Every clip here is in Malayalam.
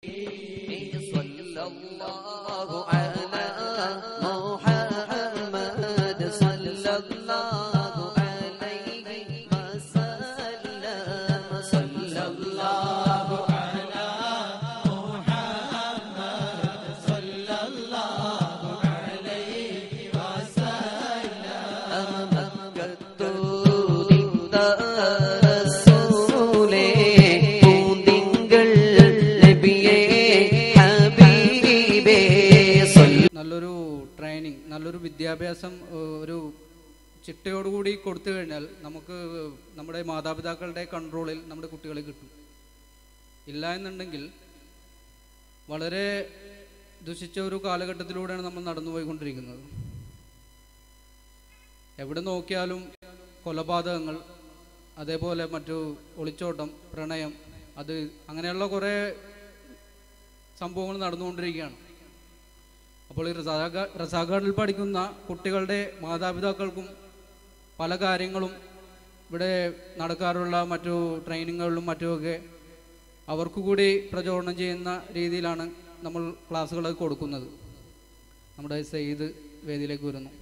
صلى الله على محمد صلى الله عليه وسلم صلى الله على محمد صلى الله عليه وسلم മക്കത്തൂതിത്ത റസൂലേ പൂന്തിങ്കൾ നബിയേ ഹബീബേ സ്വല്ല നല്ലൊരു ട്രെയിനിങ് നല്ലൊരു വിദ്യാഭ്യാസം ഏഹ്, ഒരു ചിട്ടയോടുകൂടി കൊടുത്തു കഴിഞ്ഞാൽ നമുക്ക് നമ്മുടെ മാതാപിതാക്കളുടെ കൺട്രോളിൽ നമ്മുടെ കുട്ടികളെ കിട്ടും ഇല്ല എന്നുണ്ടെങ്കിൽ വളരെ ദുഷിച്ച ഒരു കാലഘട്ടത്തിലൂടെയാണ് നമ്മൾ നടന്നുപോയിക്കൊണ്ടിരിക്കുന്നത് എവിടെ നോക്കിയാലും കൊലപാതകങ്ങൾ അതേപോലെ മറ്റു ഒളിച്ചോട്ടം പ്രണയം അത് അങ്ങനെയുള്ള കുറേ സംഭവങ്ങൾ നടന്നുകൊണ്ടിരിക്കുകയാണ് അപ്പോൾ ഈ റസാഖ റസാഖാഡിൽ പഠിക്കുന്ന കുട്ടികളുടെ മാതാപിതാക്കൾക്കും പല കാര്യങ്ങളും ഇവിടെ നടക്കാറുള്ള മറ്റു ട്രെയിനിങ്ങുകളിലും മറ്റുമൊക്കെ അവർക്ക് കൂടി പ്രചോദനം ചെയ്യുന്ന രീതിയിലാണ് നമ്മൾ ക്ലാസ്സുകൾ കൊടുക്കുന്നത് നമ്മുടെ സെയ്ദ് വേദിയിലേക്ക് വരുന്നു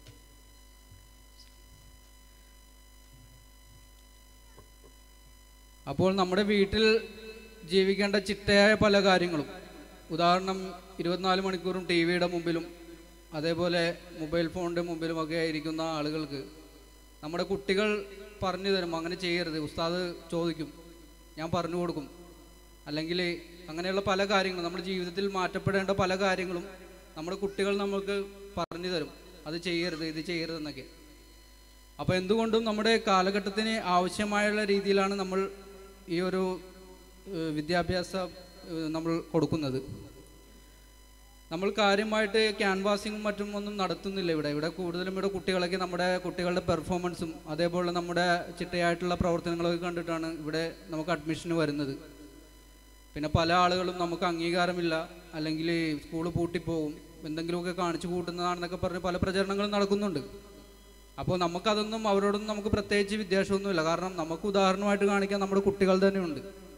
അപ്പോൾ നമ്മുടെ വീട്ടിൽ ജീവിക്കേണ്ട ചിട്ടയായ പല കാര്യങ്ങളും ഉദാഹരണം ഇരുപത്തിനാല് മണിക്കൂറും ടി വിയുടെ മുമ്പിലും അതേപോലെ മൊബൈൽ ഫോണിൻ്റെ മുമ്പിലുമൊക്കെ ഇരിക്കുന്ന ആളുകൾക്ക് നമ്മുടെ കുട്ടികൾ പറഞ്ഞു തരും അങ്ങനെ ചെയ്യരുത് ഉസ്താദ് ചോദിക്കും ഞാൻ പറഞ്ഞു കൊടുക്കും അല്ലെങ്കിൽ അങ്ങനെയുള്ള പല കാര്യങ്ങളും നമ്മുടെ ജീവിതത്തിൽ മാറ്റപ്പെടേണ്ട പല കാര്യങ്ങളും നമ്മുടെ കുട്ടികൾ നമുക്ക് പറഞ്ഞു തരും അത് ചെയ്യരുത് ഇത് ചെയ്യരുത് എന്നൊക്കെ അപ്പോൾ എന്തുകൊണ്ടും നമ്മുടെ കാലഘട്ടത്തിന് ആവശ്യമായുള്ള രീതിയിലാണ് നമ്മൾ ഈ ഒരു ഏഹ്, വിദ്യാഭ്യാസ ഏഹ്, നമ്മൾ കൊടുക്കുന്നത് നമ്മൾ കാര്യമായിട്ട് ക്യാൻവാസിങ്ങും മറ്റും ഒന്നും നടത്തുന്നില്ല ഇവിടെ ഇവിടെ കൂടുതലും ഇവിടെ കുട്ടികളൊക്കെ നമ്മുടെ കുട്ടികളുടെ പെർഫോമൻസും അതേപോലെ നമ്മുടെ ചിട്ടയായിട്ടുള്ള പ്രവർത്തനങ്ങളൊക്കെ കണ്ടിട്ടാണ് ഇവിടെ നമുക്ക് അഡ്മിഷന് വരുന്നത് പിന്നെ പല ആളുകളും നമുക്ക് അംഗീകാരമില്ല അല്ലെങ്കിൽ സ്കൂൾ പൂട്ടിപ്പോവും എന്തെങ്കിലുമൊക്കെ കാണിച്ചു കൂട്ടുന്നതാണെന്നൊക്കെ പറഞ്ഞ് പല പ്രചരണങ്ങളും നടക്കുന്നുണ്ട് അപ്പോൾ നമുക്കതൊന്നും അവരോടൊന്നും നമുക്ക് പ്രത്യേകിച്ച് വിദ്വേഷമൊന്നുമില്ല കാരണം നമുക്ക് ഉദാഹരണമായിട്ട് കാണിക്കാൻ നമ്മുടെ കുട്ടികൾ തന്നെയുണ്ട്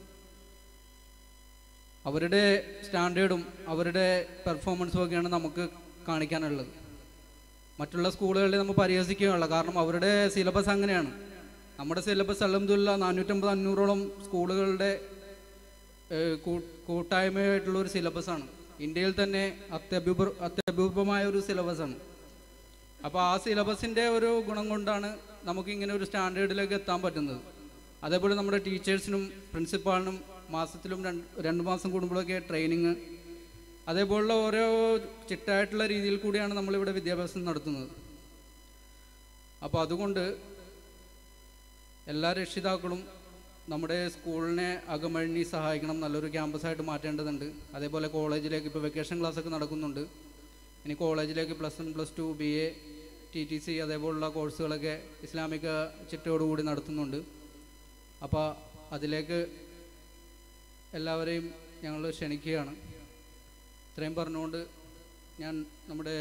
അവരുടെ സ്റ്റാൻഡേർഡും അവരുടെ പെർഫോമൻസും ഒക്കെയാണ് നമുക്ക് കാണിക്കാനുള്ളത് മറ്റുള്ള സ്കൂളുകളിൽ നമ്മൾ പരിഹസിക്കുകയുള്ള കാരണം അവരുടെ സിലബസ് അങ്ങനെയാണ് നമ്മുടെ സിലബസ് അലഹമില്ല നാനൂറ്റമ്പത് അഞ്ഞൂറോളം സ്കൂളുകളുടെ ഏഹ്, കൂ- കൂട്ടായ്മയായിട്ടുള്ള ഒരു സിലബസാണ് ഇന്ത്യയിൽ തന്നെ അത്യപൂർവ അത്യപൂർവമായ ഒരു സിലബസാണ് അപ്പോൾ ആ സിലബസിൻ്റെ ഒരു ഗുണം കൊണ്ടാണ് നമുക്ക് ഇങ്ങനെ ഒരു സ്റ്റാൻഡേർഡിലേക്ക് എത്താൻ പറ്റുന്നത് അതേപോലെ നമ്മുടെ ടീച്ചേഴ്സിനും പ്രിൻസിപ്പാളിനും മാസത്തിലും രണ്ട് രണ്ട് മാസം കൂടുമ്പോഴൊക്കെ ട്രെയിനിങ് അതേപോലുള്ള ഓരോ ചിട്ടായിട്ടുള്ള രീതിയിൽ കൂടിയാണ് നമ്മളിവിടെ വിദ്യാഭ്യാസം നടത്തുന്നത് അപ്പോൾ അതുകൊണ്ട് എല്ലാ രക്ഷിതാക്കളും നമ്മുടെ സ്കൂളിനെ അകമഴിഞ്ഞി സഹായിക്കണം നല്ലൊരു ക്യാമ്പസായിട്ട് മാറ്റേണ്ടതുണ്ട് അതേപോലെ കോളേജിലേക്ക് ഇപ്പോൾ വെക്കേഷൻ ക്ലാസ്സൊക്കെ നടക്കുന്നുണ്ട് ഇനി കോളേജിലേക്ക് plus one plus two B A T T C അതേപോലുള്ള കോഴ്സുകളൊക്കെ ഇസ്ലാമിക ചിട്ടയോടുകൂടി നടത്തുന്നുണ്ട് അപ്പോൾ അതിലേക്ക് എല്ലാവരെയും ഞങ്ങൾ ക്ഷണിക്കുകയാണ് ഇത്രയും പറഞ്ഞുകൊണ്ട് ഞാൻ നമ്മുടെ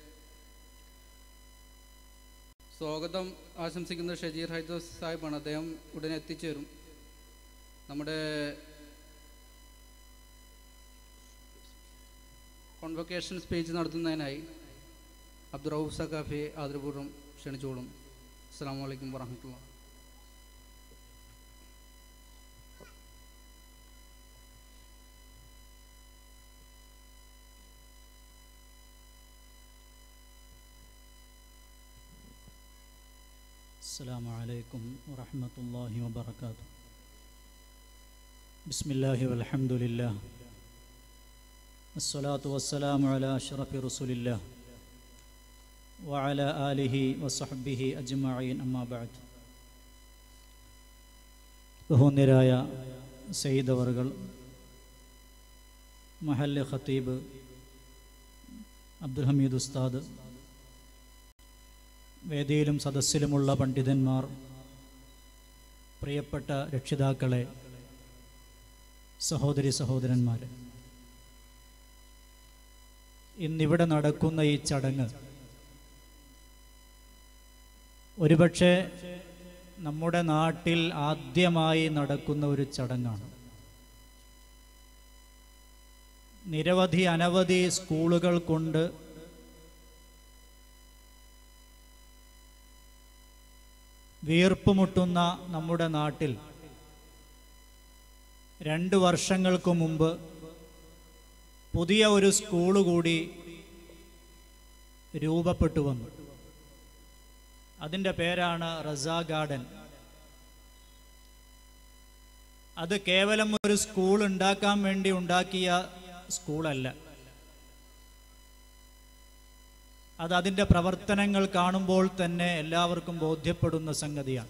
സ്വാഗതം ആശംസിക്കുന്ന ഷജീർ ഹൈദോസ് സാഹിബാണ് അദ്ദേഹം ഉടനെ എത്തിച്ചേരും നമ്മുടെ കോൺവൊക്കേഷൻ സ്പീച്ച് നടത്തുന്നതിനായി അബ്ദുറൌഫ് സഖാഫി ആദരപൂർവ്വം ക്ഷണിച്ചോളും അസ്സാം വലൈക്കും വാഹമത്തുള്ള السلام عليكم ورحمة الله وبركاته بسم الله والحمد لله الصلاة والسلام على أشرف رسول الله وعلى آله وصحبه أجمعين أما بعد ബഹുനിരായ സയ്യിദ് അവർകൾ മഹല്ല് ഖത്തീബ് അബ്ദുൽ ഹമീദ് ഉസ്താദ് വേദിയിലും സദസ്സിലുമുള്ള പണ്ഡിതന്മാർ പ്രിയപ്പെട്ട രക്ഷിതാക്കളെ സഹോദരി സഹോദരന്മാർ ഇന്നിവിടെ നടക്കുന്ന ഈ ചടങ്ങ് ഒരുപക്ഷെ നമ്മുടെ നാട്ടിൽ ആദ്യമായി നടക്കുന്ന ഒരു ചടങ്ങാണ് നിരവധി അനവധി സ്കൂളുകൾ കൊണ്ട് വീർപ്പുമുട്ടുന്ന നമ്മുടെ നാട്ടിൽ രണ്ട് വർഷങ്ങൾക്ക് മുമ്പ് പുതിയ ഒരു സ്കൂൾ കൂടി രൂപപ്പെട്ടു വന്നു അതിൻ്റെ പേരാണ് റസാ ഗാർഡൻ അത് കേവലം ഒരു സ്കൂൾ ഉണ്ടാക്കാൻ വേണ്ടി ഉണ്ടാക്കിയ സ്കൂളല്ല അത് അതിൻ്റെ പ്രവർത്തനങ്ങൾ കാണുമ്പോൾ തന്നെ എല്ലാവർക്കും ബോധ്യപ്പെടുന്ന സംഗതിയാണ്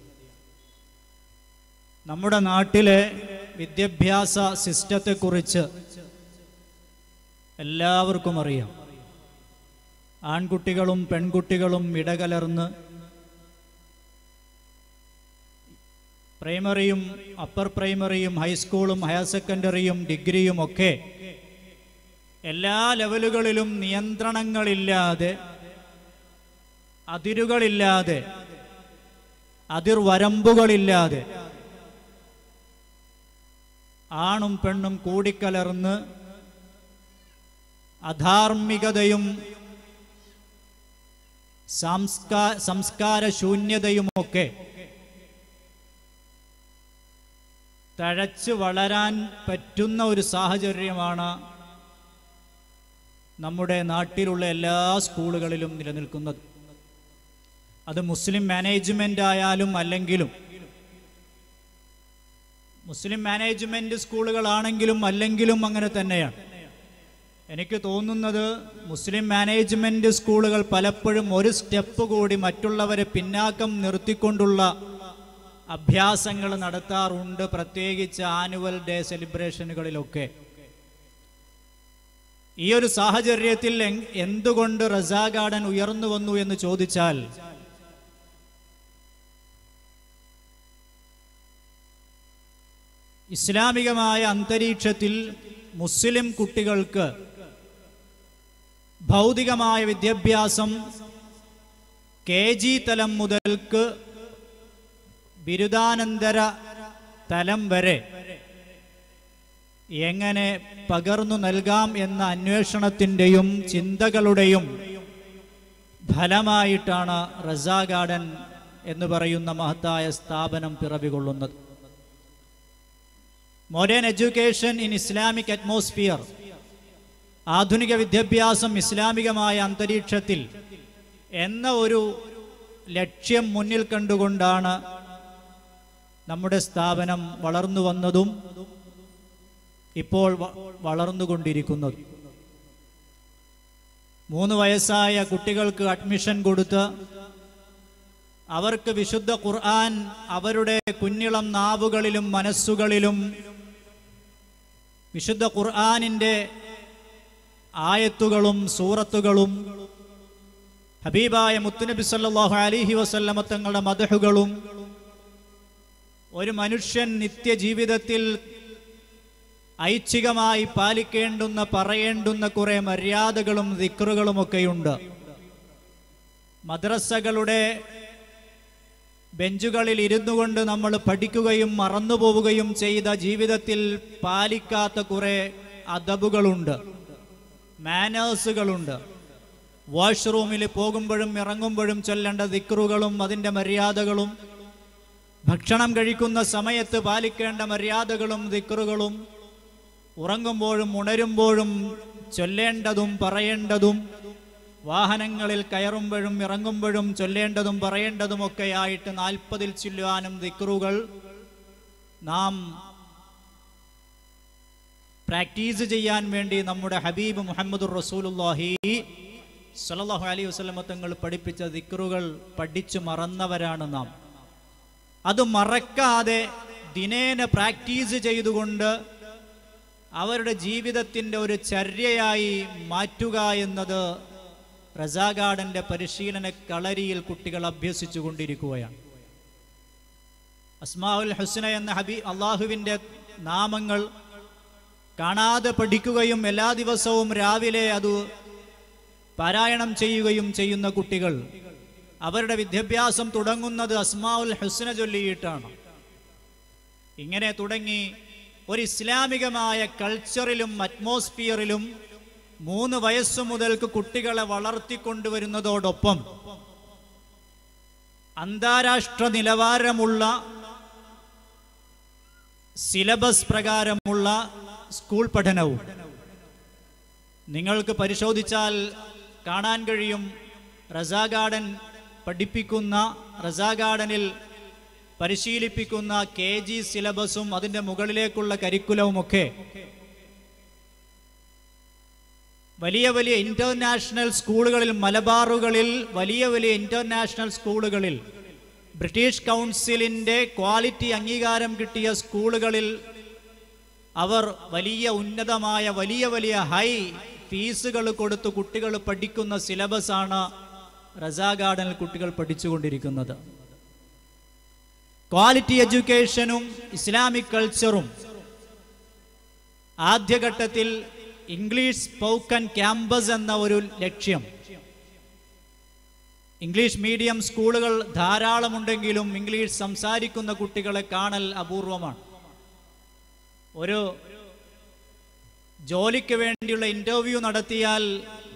നമ്മുടെ നാട്ടിലെ വിദ്യാഭ്യാസ സിസ്റ്റത്തെക്കുറിച്ച് എല്ലാവർക്കും അറിയാം ആൺകുട്ടികളും പെൺകുട്ടികളും ഇടകലർന്ന് പ്രൈമറിയും അപ്പർ പ്രൈമറിയും ഹൈസ്കൂളും ഹയർ സെക്കൻഡറിയും ഡിഗ്രിയും ഒക്കെ എല്ലാ ലെവലുകളിലും നിയന്ത്രണങ്ങളില്ലാതെ അതിരുകളില്ലാതെ അതിർവരമ്പുകളില്ലാതെ ആണും പെണ്ണും കൂടിക്കലർന്ന് അധാർമികതയും സംസ്കാ സംസ്കാര ശൂന്യതയുമൊക്കെ തഴച്ച് വളരാൻ പറ്റുന്ന ഒരു സാഹചര്യമാണ് നമ്മുടെ നാട്ടിലുള്ള എല്ലാ സ്കൂളുകളിലും നിലനിൽക്കുന്നത് അത് മുസ്ലിം മാനേജ്മെൻ്റ് ആയാലും അല്ലെങ്കിലും മുസ്ലിം മാനേജ്മെൻറ്റ് സ്കൂളുകളാണെങ്കിലും അല്ലെങ്കിലും അങ്ങനെ തന്നെയാണ് എനിക്ക് തോന്നുന്നത് മുസ്ലിം മാനേജ്മെൻറ്റ് സ്കൂളുകൾ പലപ്പോഴും ഒരു സ്റ്റെപ്പ് കൂടി മറ്റുള്ളവരെ പിന്നാക്കം നിർത്തിക്കൊണ്ടുള്ള അഭ്യാസങ്ങൾ നടത്താറുണ്ട് പ്രത്യേകിച്ച് ആനുവൽ ഡേ സെലിബ്രേഷനുകളിലൊക്കെ ഈ ഒരു സാഹചര്യത്തിൽ എങ്- എന്തുകൊണ്ട് റസാ ഗാർഡൻ ഉയർന്നു വന്നു എന്ന് ചോദിച്ചാൽ ഇസ്ലാമികമായ അന്തരീക്ഷത്തിൽ മുസ്ലിം കുട്ടികൾക്ക് ഭൗതികമായ വിദ്യാഭ്യാസം കെ ജി തലം മുതൽക്ക് ബിരുദാനന്തര തലം വരെ എങ്ങനെ പകർന്നു നൽകാം എന്ന അന്വേഷണത്തിൻ്റെയും ചിന്തകളുടെയും ഫലമായിട്ടാണ് റസാ ഗാർഡൻ എന്ന് പറയുന്ന മഹത്തായ സ്ഥാപനം പിറവികൊള്ളുന്നത് modern education in Islamic atmosphere ആധുനിക വിദ്യാഭ്യാസം ഇസ്ലാമികമായ അന്തരീക്ഷത്തിൽ എന്ന ഒരു ലക്ഷ്യം മുന്നിൽ കണ്ടുകൊണ്ടാണ് നമ്മുടെ സ്ഥാപനം വളർന്നു വന്നതും ഇപ്പോൾ വ- വളർന്നുകൊണ്ടിരിക്കുന്നത് മൂന്ന് വയസ്സായ കുട്ടികൾക്ക് അഡ്മിഷൻ കൊടുത്ത് അവർക്ക് വിശുദ്ധ ഖുർആൻ അവരുടെ കുഞ്ഞിളം നാവുകളിലും മനസ്സുകളിലും വിശുദ്ധ ഖുർആനിൻ്റെ ആയത്തുകളും സൂറത്തുകളും ഹബീബായ മുത്തുനബി സല്ലല്ലാഹു അലൈഹി വസല്ലമ തങ്ങളുടെ മദഹുകളും ഒരു മനുഷ്യൻ നിത്യജീവിതത്തിൽ ഐച്ഛികമായി പാലിക്കേണ്ടുന്ന പറയേണ്ടുന്ന കുറെ മര്യാദകളും ദിക്റുകളുമൊക്കെയുണ്ട് മദ്രസകളുടെ ബെഞ്ചുകളിൽ ഇരുന്നു കൊണ്ട് നമ്മൾ പഠിക്കുകയും മറന്നുപോവുകയും ചെയ്ത ജീവിതത്തിൽ പാലിക്കാത്ത കുറെ അദബുകളുണ്ട് മാനേഴ്സുകളുണ്ട് വാഷ്റൂമിൽ പോകുമ്പോഴും ഇറങ്ങുമ്പോഴും ചൊല്ലേണ്ട ദിക്റുകളും അതിൻ്റെ മര്യാദകളും ഭക്ഷണം കഴിക്കുന്ന സമയത്ത് പാലിക്കേണ്ട മര്യാദകളും ദിക്റുകളും ഉറങ്ങുമ്പോഴും ഉണരുമ്പോഴും ചൊല്ലേണ്ടതും പറയേണ്ടതും വാഹനങ്ങളിൽ കയറുമ്പോഴും ഇറങ്ങുമ്പോഴും ചൊല്ലേണ്ടതും പറയേണ്ടതുമൊക്കെ ആയിട്ട് നാൽപ്പതിൽ ചൊല്ലുവാനും ദിക്റുകൾ നാം പ്രാക്ടീസ് ചെയ്യാൻ വേണ്ടി നമ്മുടെ ഹബീബ് മുഹമ്മദ് റസൂലുല്ലാഹി സല്ലല്ലാഹു അലൈഹി വസല്ലമ തങ്ങൾ പഠിപ്പിച്ച ദിക്റുകൾ പഠിച്ചു മറന്നവരാണ് നാം അത് മറക്കാതെ ദിനേന പ്രാക്ടീസ് ചെയ്തുകൊണ്ട് അവരുടെ ജീവിതത്തിൻ്റെ ഒരു ചര്യയായി മാറ്റുക എന്നത് റസാ ഗാർഡന്റെ പരിശീലന കളരിയിൽ കുട്ടികൾ അഭ്യസിച്ചു കൊണ്ടിരിക്കുകയാണ് അസ്മാഉൽ ഹുസ്ന എന്ന ഹബി അള്ളാഹുവിൻ്റെ നാമങ്ങൾ കാണാതെ പഠിക്കുകയും എല്ലാ ദിവസവും രാവിലെ അത് പാരായണം ചെയ്യുകയും ചെയ്യുന്ന കുട്ടികൾ അവരുടെ വിദ്യാഭ്യാസം തുടങ്ങുന്നത് അസ്മാഉൽ ഹുസ്ന ചൊല്ലിയിട്ടാണ് ഇങ്ങനെ തുടങ്ങി ഒരു ഇസ്ലാമികമായ കൾച്ചറിലും അറ്റ്മോസ്ഫിയറിലും മൂന്ന് വയസ്സു മുതൽക്ക് കുട്ടികളെ വളർത്തിക്കൊണ്ടുവരുന്നതോടൊപ്പം അന്താരാഷ്ട്ര നിലവാരമുള്ള സിലബസ് പ്രകാരമുള്ള സ്കൂൾ പഠനവും നിങ്ങൾക്ക് പരിശോധിച്ചാൽ കാണാൻ കഴിയും റസാ ഗാർഡൻ പഠിപ്പിക്കുന്ന റസാ ഗാർഡനിൽ പരിശീലിപ്പിക്കുന്ന കെ ജി സിലബസും അതിൻ്റെ മുകളിലേക്കുള്ള കരിക്കുലവുമൊക്കെ വലിയ വലിയ ഇന്റർനാഷണൽ സ്കൂളുകളിൽ മലബാറുകളിൽ വലിയ വലിയ ഇന്റർനാഷണൽ സ്കൂളുകളിൽ ബ്രിട്ടീഷ് കൗൺസിലിൻ്റെ ക്വാളിറ്റി അംഗീകാരം കിട്ടിയ സ്കൂളുകളിൽ അവർ വലിയ ഉന്നതമായ വലിയ വലിയ ഹൈ ഫീസുകൾ കൊടുത്ത് കുട്ടികൾ പഠിക്കുന്ന സിലബസാണ് റസാ ഗാർഡനിൽ കുട്ടികൾ പഠിച്ചുകൊണ്ടിരിക്കുന്നത് ക്വാളിറ്റി എഡ്യൂക്കേഷനും ഇസ്ലാമിക് കൾച്ചറും ആദ്യഘട്ടത്തിൽ ഇംഗ്ലീഷ് സ്പോക്കൺ ക്യാമ്പസ് എന്ന ഒരു ലക്ഷ്യം ഇംഗ്ലീഷ് മീഡിയം സ്കൂളുകൾ ധാരാളമുണ്ടെങ്കിലും ഇംഗ്ലീഷ് സംസാരിക്കുന്ന കുട്ടികളെ കാണൽ അപൂർവമാണ് ഒരു ജോലിക്ക് വേണ്ടിയുള്ള ഇൻ്റർവ്യൂ നടത്തിയാൽ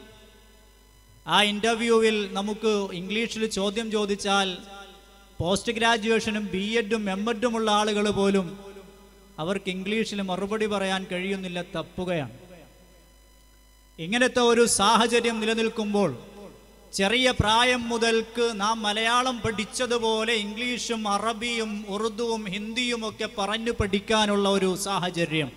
ആ ഇൻ്റർവ്യൂവിൽ നമുക്ക് ഇംഗ്ലീഷിൽ ചോദ്യം ചോദിച്ചാൽ പോസ്റ്റ് ഗ്രാജുവേഷനും ബി എഡും എം എഡുമുള്ള ആളുകൾ പോലും അവർക്ക് ഇംഗ്ലീഷിൽ മറുപടി പറയാൻ കഴിയുന്നില്ല തപ്പുകയാണ് ഇങ്ങനത്തെ ഒരു സാഹചര്യം നിലനിൽക്കുമ്പോൾ ചെറിയ പ്രായം മുതൽക്ക് നാം മലയാളം പഠിച്ചതുപോലെ ഇംഗ്ലീഷും അറബിയും ഉറുദുവും ഹിന്ദിയും ഒക്കെ പറഞ്ഞു പഠിക്കാനുള്ള ഒരു സാഹചര്യം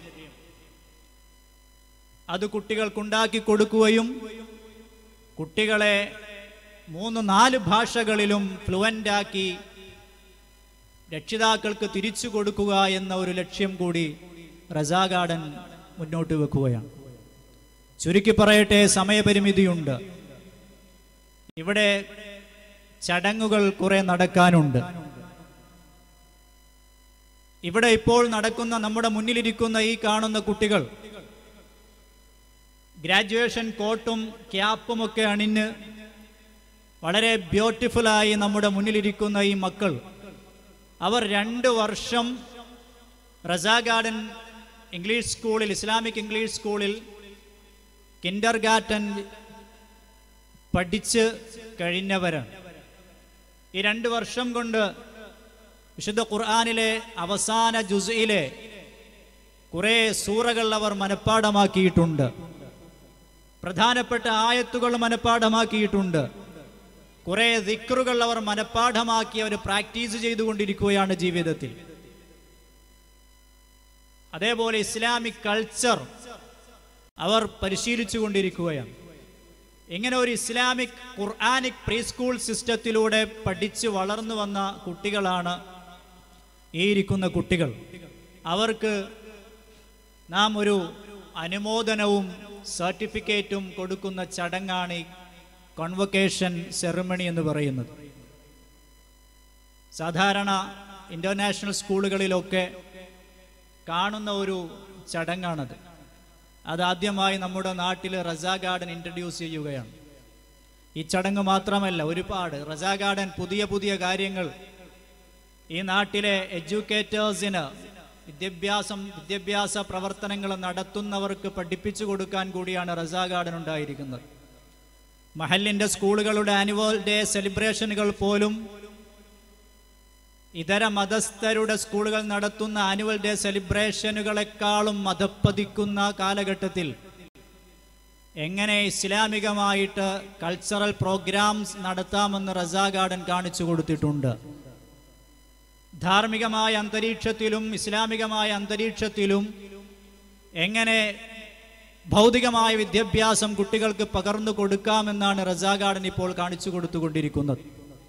അത് കുട്ടികൾക്കുണ്ടാക്കി കൊടുക്കുകയും കുട്ടികളെ മൂന്ന് നാല് ഭാഷകളിലും ഫ്ലുവൻ്റാക്കി രക്ഷിതാക്കൾക്ക് തിരിച്ചു കൊടുക്കുക എന്ന ഒരു ലക്ഷ്യം കൂടി റസാ ഗാർഡൻ മുന്നോട്ട് വെക്കുകയാണ് ചുരുക്കി പറയട്ടെ സമയപരിമിതിയുണ്ട് ഇവിടെ ചടങ്ങുകൾ കുറെ നടക്കാനുണ്ട് ഇവിടെ ഇപ്പോൾ നടക്കുന്ന നമ്മുടെ മുന്നിലിരിക്കുന്ന ഈ കാണുന്ന കുട്ടികൾ ഗ്രാജുവേഷൻ കോട്ടും ക്യാപ്പും ഒക്കെ അണിഞ്ഞ് വളരെ ബ്യൂട്ടിഫുള്ളായി നമ്മുടെ മുന്നിലിരിക്കുന്ന ഈ മക്കൾ അവർ രണ്ട് വർഷം റസാ ഗാർഡൻ ഇംഗ്ലീഷ് സ്കൂളിൽ ഇസ്ലാമിക് ഇംഗ്ലീഷ് സ്കൂളിൽ കിൻഡർ ഗാർട്ടൻ പഠിച്ച് കഴിഞ്ഞവരാണ് ഈ രണ്ട് വർഷം കൊണ്ട് വിശുദ്ധ ഖുർആാനിലെ അവസാന ജുസയിലെ കുറേ സൂറകൾ അവർ മനഃപ്പാടമാക്കിയിട്ടുണ്ട് പ്രധാനപ്പെട്ട ആയത്തുകൾ മനഃപ്പാഠമാക്കിയിട്ടുണ്ട് കുറെ ദിക്റുകൾ അവർ മനഃപ്പാഠമാക്കി അവർ പ്രാക്ടീസ് ചെയ്തുകൊണ്ടിരിക്കുകയാണ് ജീവിതത്തിൽ അതേപോലെ ഇസ്ലാമിക് കൾച്ചർ അവർ പരിശീലിച്ചു കൊണ്ടിരിക്കുകയാണ് ഇങ്ങനെ ഒരു ഇസ്ലാമിക് ഖുർആാനിക് പ്രീ സ്കൂൾ സിസ്റ്റത്തിലൂടെ പഠിച്ച് വളർന്നു വന്ന കുട്ടികളാണ് ഈ ഇരിക്കുന്ന കുട്ടികൾ അവർക്ക് നാം ഒരു അനുമോദനവും സർട്ടിഫിക്കറ്റും കൊടുക്കുന്ന ചടങ്ങാണ് ഈ കോൺവൊക്കേഷൻ സെറിമണി എന്ന് പറയുന്നത് സാധാരണ ഇൻ്റർനാഷണൽ സ്കൂളുകളിലൊക്കെ കാണുന്ന ഒരു ചടങ്ങാണത് അതാദ്യമായി നമ്മുടെ നാട്ടിൽ റസാ ഗാർഡൻ ഇൻട്രൊഡ്യൂസ് ചെയ്യുകയാണ് ഈ ചടങ്ങ് മാത്രമല്ല ഒരുപാട് റസാ ഗാർഡൻ പുതിയ പുതിയ കാര്യങ്ങൾ ഈ നാട്ടിലെ എഡ്യൂക്കേറ്റേഴ്സിന് വിദ്യാഭ്യാസം വിദ്യാഭ്യാസ പ്രവർത്തനങ്ങൾ നടത്തുന്നവർക്ക് പഠിപ്പിച്ചു കൊടുക്കാൻ കൂടിയാണ് റസാ ഗാർഡൻ ഉണ്ടായിരിക്കുന്നത് മഹലിൻ്റെ സ്കൂളുകളുടെ ആനുവൽ ഡേ സെലിബ്രേഷനുകൾ പോലും ഇതര മതസ്ഥരുടെ സ്കൂളുകൾ നടത്തുന്ന ആനുവൽ ഡേ സെലിബ്രേഷനുകളെക്കാളും മതപ്പതിക്കുന്ന കാലഘട്ടത്തിൽ എങ്ങനെ ഇസ്ലാമികമായിട്ട് കൾച്ചറൽ പ്രോഗ്രാംസ് നടത്താമെന്ന് റസാ ഗാർഡൻ കാണിച്ചു കൊടുത്തിട്ടുണ്ട് ധാർമ്മികമായ അന്തരീക്ഷത്തിലും ഇസ്ലാമികമായ അന്തരീക്ഷത്തിലും എങ്ങനെ ഭൗതികമായ വിദ്യാഭ്യാസം കുട്ടികൾക്ക് പകർന്നു കൊടുക്കാമെന്നാണ് റസാ ഗാർഡൻ ഇപ്പോൾ കാണിച്ചു കൊടുത്തുകൊണ്ടിരിക്കുന്നത്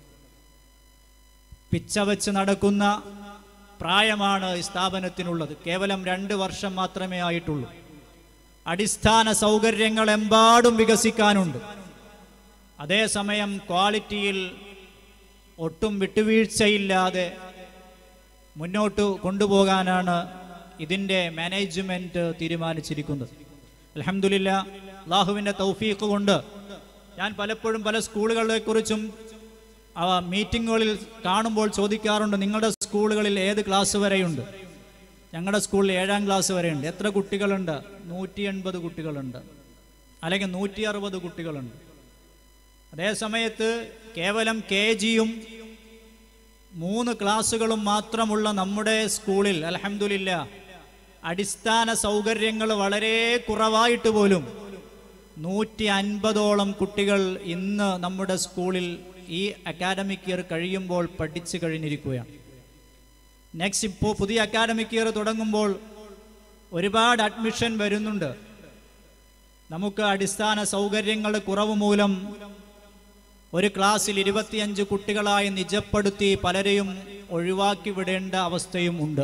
പിച്ച വെച്ച് നടക്കുന്ന പ്രായമാണ് ഈ സ്ഥാപനത്തിനുള്ളത് കേവലം രണ്ട് വർഷം മാത്രമേ ആയിട്ടുള്ളൂ അടിസ്ഥാന സൗകര്യങ്ങൾ എമ്പാടും വികസിക്കാനുണ്ട് അതേസമയം ക്വാളിറ്റിയിൽ ഒട്ടും വിട്ടുവീഴ്ചയില്ലാതെ മുന്നോട്ട് കൊണ്ടുപോകാനാണ് ഇതിൻ്റെ മാനേജ്മെൻറ്റ് തീരുമാനിച്ചിരിക്കുന്നത് അലഹമില്ല അള്ളാഹുവിൻ്റെ തൗഫീഖ് കൊണ്ട് ഞാൻ പലപ്പോഴും പല സ്കൂളുകളെക്കുറിച്ചും അവ മീറ്റിങ്ങുകളിൽ കാണുമ്പോൾ ചോദിക്കാറുണ്ട് നിങ്ങളുടെ സ്കൂളുകളിൽ ഏത് ക്ലാസ് വരെയുണ്ട് ഞങ്ങളുടെ സ്കൂളിൽ ഏഴാം ക്ലാസ് വരെയുണ്ട് എത്ര കുട്ടികളുണ്ട് നൂറ്റി എൺപത് കുട്ടികളുണ്ട് അല്ലെങ്കിൽ നൂറ്റി അറുപത് കുട്ടികളുണ്ട് അതേ സമയത്ത് കേവലം കെ ജിയും മൂന്ന് ക്ലാസ്സുകളും മാത്രമുള്ള നമ്മുടെ സ്കൂളിൽ അലഹമില്ല അടിസ്ഥാന സൗകര്യങ്ങൾ വളരെ കുറവായിട്ട് പോലും നൂറ്റി അൻപതോളം കുട്ടികൾ ഇന്ന് നമ്മുടെ സ്കൂളിൽ ഈ അക്കാഡമിക് ഇയർ കഴിയുമ്പോൾ പഠിച്ചു കഴിഞ്ഞിരിക്കുകയാണ് നെക്സ്റ്റ് ഇപ്പോൾ പുതിയ അക്കാഡമിക് ഇയർ തുടങ്ങുമ്പോൾ ഒരുപാട് അഡ്മിഷൻ വരുന്നുണ്ട് നമുക്ക് അടിസ്ഥാന സൗകര്യങ്ങളുടെ കുറവ് മൂലം ഒരു ക്ലാസ്സിൽ ഇരുപത്തിയഞ്ച് കുട്ടികളായി നിജപ്പെടുത്തി പലരെയും ഒഴിവാക്കി വിടേണ്ട അവസ്ഥയും ഉണ്ട്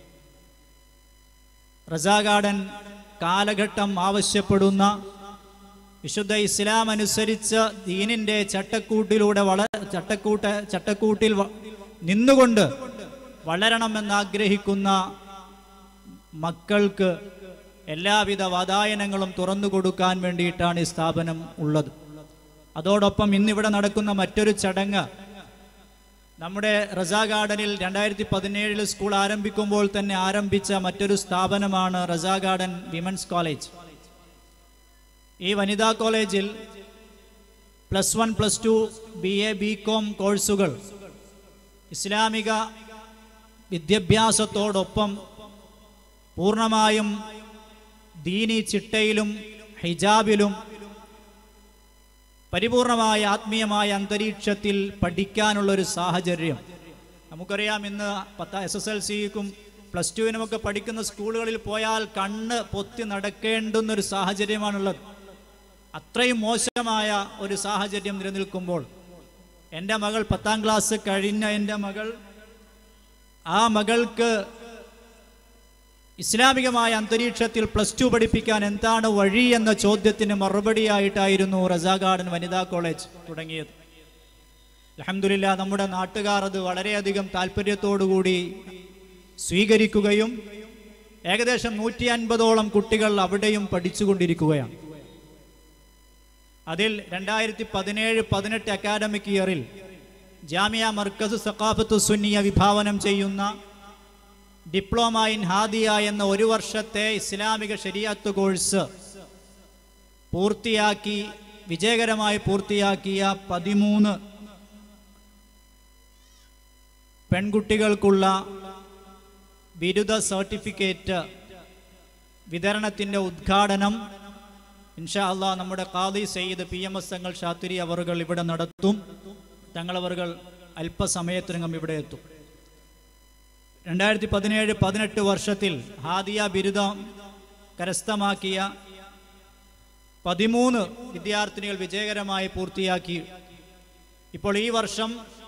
റസാ ഗാർഡൻ കാലഘട്ടം ആവശ്യപ്പെടുന്ന വിശുദ്ധ ഇസ്ലാം അനുസരിച്ച് ദീനിന്റെ ചട്ടക്കൂട്ടിലൂടെ വള ചട്ടക്കൂട്ട ചട്ടക്കൂട്ടിൽ വ- നിന്നുകൊണ്ട് വളരണമെന്ന് ആഗ്രഹിക്കുന്ന മക്കൾക്ക് എല്ലാവിധ വാതായനങ്ങളും തുറന്നു കൊടുക്കാൻ വേണ്ടിയിട്ടാണ് ഈ സ്ഥാപനം ഉള്ളത് അതോടൊപ്പം ഇന്നിവിടെ നടക്കുന്ന മറ്റൊരു ചടങ്ങ് നമ്മുടെ റസാ ഗാർഡനിൽ രണ്ടായിരത്തി പതിനേഴിൽ സ്കൂൾ ആരംഭിക്കുമ്പോൾ തന്നെ ആരംഭിച്ച മറ്റൊരു സ്ഥാപനമാണ് റസാ ഗാർഡൻ വിമൻസ് കോളേജ് ഈ വനിതാ കോളേജിൽ plus one plus two B A B com കോഴ്സുകൾ ഇസ്ലാമിക വിദ്യാഭ്യാസത്തോടൊപ്പം പൂർണ്ണമായും ദീനി ചിട്ടയിലും ഹിജാബിലും പരിപൂർണമായ ആത്മീയമായ അന്തരീക്ഷത്തിൽ പഠിക്കാനുള്ള ഒരു സാഹചര്യം നമുക്കറിയാം ഇന്ന് പത്ത എസ് എസ് എൽ സിക്കും പ്ലസ് ടുവിനുമൊക്കെ പഠിക്കുന്ന സ്കൂളുകളിൽ പോയാൽ കണ്ണ് പൊത്തി നടക്കേണ്ടുന്ന ഒരു സാഹചര്യമാണുള്ളത് അത്രയും മോശമായ ഒരു സാഹചര്യം നിലനിൽക്കുമ്പോൾ എൻ്റെ മകൾ പത്താം ക്ലാസ് കഴിഞ്ഞ എൻ്റെ മകൾ ആ മകൾക്ക് ഇസ്ലാമികമായ അന്തരീക്ഷത്തിൽ പ്ലസ് ടു പഠിപ്പിക്കാൻ എന്താണ് വഴി എന്ന ചോദ്യത്തിന് മറുപടിയായിട്ടായിരുന്നു റസാ ഗാർഡൻ വനിതാ കോളേജ് തുടങ്ങിയത് അലഹമില്ല നമ്മുടെ നാട്ടുകാർ അത് വളരെയധികം താല്പര്യത്തോടുകൂടി സ്വീകരിക്കുകയും ഏകദേശം നൂറ്റി അൻപതോളം കുട്ടികൾ അവിടെയും പഠിച്ചുകൊണ്ടിരിക്കുകയാണ് അതിൽ രണ്ടായിരത്തി പതിനേഴ് പതിനെട്ട് അക്കാഡമിക് ഇയറിൽ ജാമിയ മർക്കസ് സഖാഫത്ത് സുന്നിയ വിഭാവനം ചെയ്യുന്ന ഡിപ്ലോമ ഇൻ ഹാദിയ എന്ന ഒരു വർഷത്തെ ഇസ്ലാമിക ശരിയത്ത് കോഴ്സ് പൂർത്തിയാക്കി വിജയകരമായി പൂർത്തിയാക്കിയ പതിമൂന്ന് പെൺകുട്ടികൾക്കുള്ള ബിരുദ സർട്ടിഫിക്കറ്റ് വിതരണത്തിൻ്റെ ഉദ്ഘാടനം ഇൻഷാ അള്ളാ നമ്മുടെ ഖാദി Sayyid P M S Thangal ഷാത്തിരി അവറുകൾ ഇവിടെ നടത്തും തങ്ങളവറുകൾ അല്പസമയത്തിനകം ഇവിടെ എത്തും രണ്ടായിരത്തി പതിനേഴ് പതിനെട്ട് വർഷത്തിൽ ഹാദിയ ബിരുദം കരസ്ഥമാക്കിയ പതിമൂന്ന് വിദ്യാർത്ഥിനികൾ വിജയകരമായി പൂർത്തിയാക്കി ഇപ്പോൾ ഈ വർഷം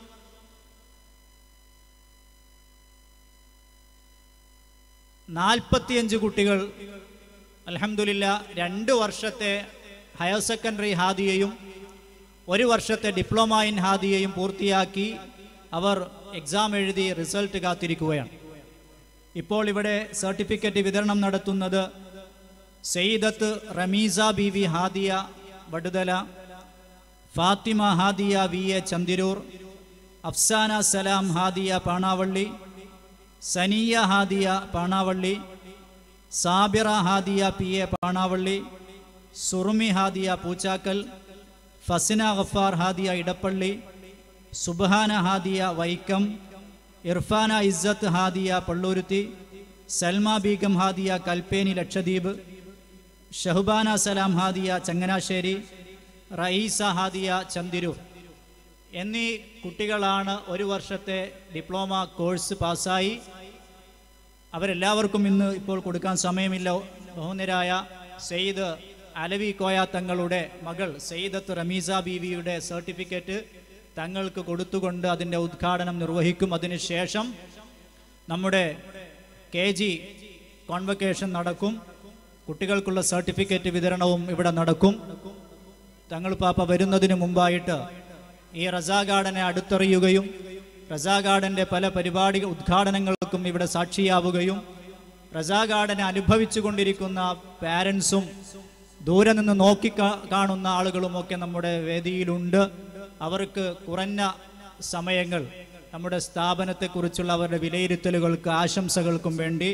നാൽപ്പത്തിയഞ്ച് കുട്ടികൾ അലഹമില്ല രണ്ട് വർഷത്തെ ഹയർ സെക്കൻഡറി ഹാദിയയും ഒരു വർഷത്തെ ഡിപ്ലോമ ഇൻ ഹാദിയയും പൂർത്തിയാക്കി അവർ എക്സാം എഴുതി റിസൾട്ട് കാത്തിരിക്കുകയാണ് ഇപ്പോൾ ഇവിടെ സർട്ടിഫിക്കറ്റ് വിതരണം നടത്തുന്നത് Sayidath Ramisa B V Hadiya Vaduthala Fathima Hadiya V A Chanthiroor Afsana Salam Hadiya Panavally Saniya Hadiya Panavally Sabira Hadiya P A Panavally Surumi Hadiya Poochakkal Fasina Gafar Hadiya Edappally Subahana Hadiya Vaikom Irfana Izzath Hadiya Palluruthy Salma Begum Hadiya Kalpeni Lakshadweep ഷഹുബാന സലാം ഹാദിയ ചങ്ങനാശ്ശേരി റയീസ ഹാദിയ ചന്തിരൂർ എന്നീ കുട്ടികളാണ് ഒരു വർഷത്തെ ഡിപ്ലോമ കോഴ്സ് പാസ്സായി അവരെല്ലാവർക്കും ഇന്ന് ഇപ്പോൾ കൊടുക്കാൻ സമയമില്ല ബഹുനരായ സെയ്ദ് അലവി കോയ തങ്ങളുടെ മകൾ സെയ്ദത്ത് റമീസ ബീവിയുടെ സർട്ടിഫിക്കറ്റ് തങ്ങൾക്ക് കൊടുത്തുകൊണ്ട് അതിൻ്റെ ഉദ്ഘാടനം നിർവഹിക്കും അതിനുശേഷം നമ്മുടെ കെ ജി കോൺവക്കേഷൻ നടക്കും കുട്ടികൾക്കുള്ള സർട്ടിഫിക്കറ്റ് വിതരണവും ഇവിടെ നടക്കും തങ്ങൾ പാപ്പ വരുന്നതിന് മുമ്പായിട്ട് ഈ റസാ ഗാർഡനെ അടുത്തറിയുകയും റസാ ഗാർഡൻ്റെ പല പരിപാടി ഉദ്ഘാടനങ്ങൾക്കും ഇവിടെ സാക്ഷിയാവുകയും റസാ ഗാർഡനെ അനുഭവിച്ചു കൊണ്ടിരിക്കുന്ന പാരൻസും ദൂരെ നിന്ന് നോക്കി കാ- കാണുന്ന ആളുകളുമൊക്കെ നമ്മുടെ വേദിയിലുണ്ട് അവർക്ക് കുറഞ്ഞ സമയങ്ങൾ നമ്മുടെ സ്ഥാപനത്തെക്കുറിച്ചുള്ള അവരുടെ വിലയിരുത്തലുകൾക്ക് ആശംസകൾക്കും വേണ്ടി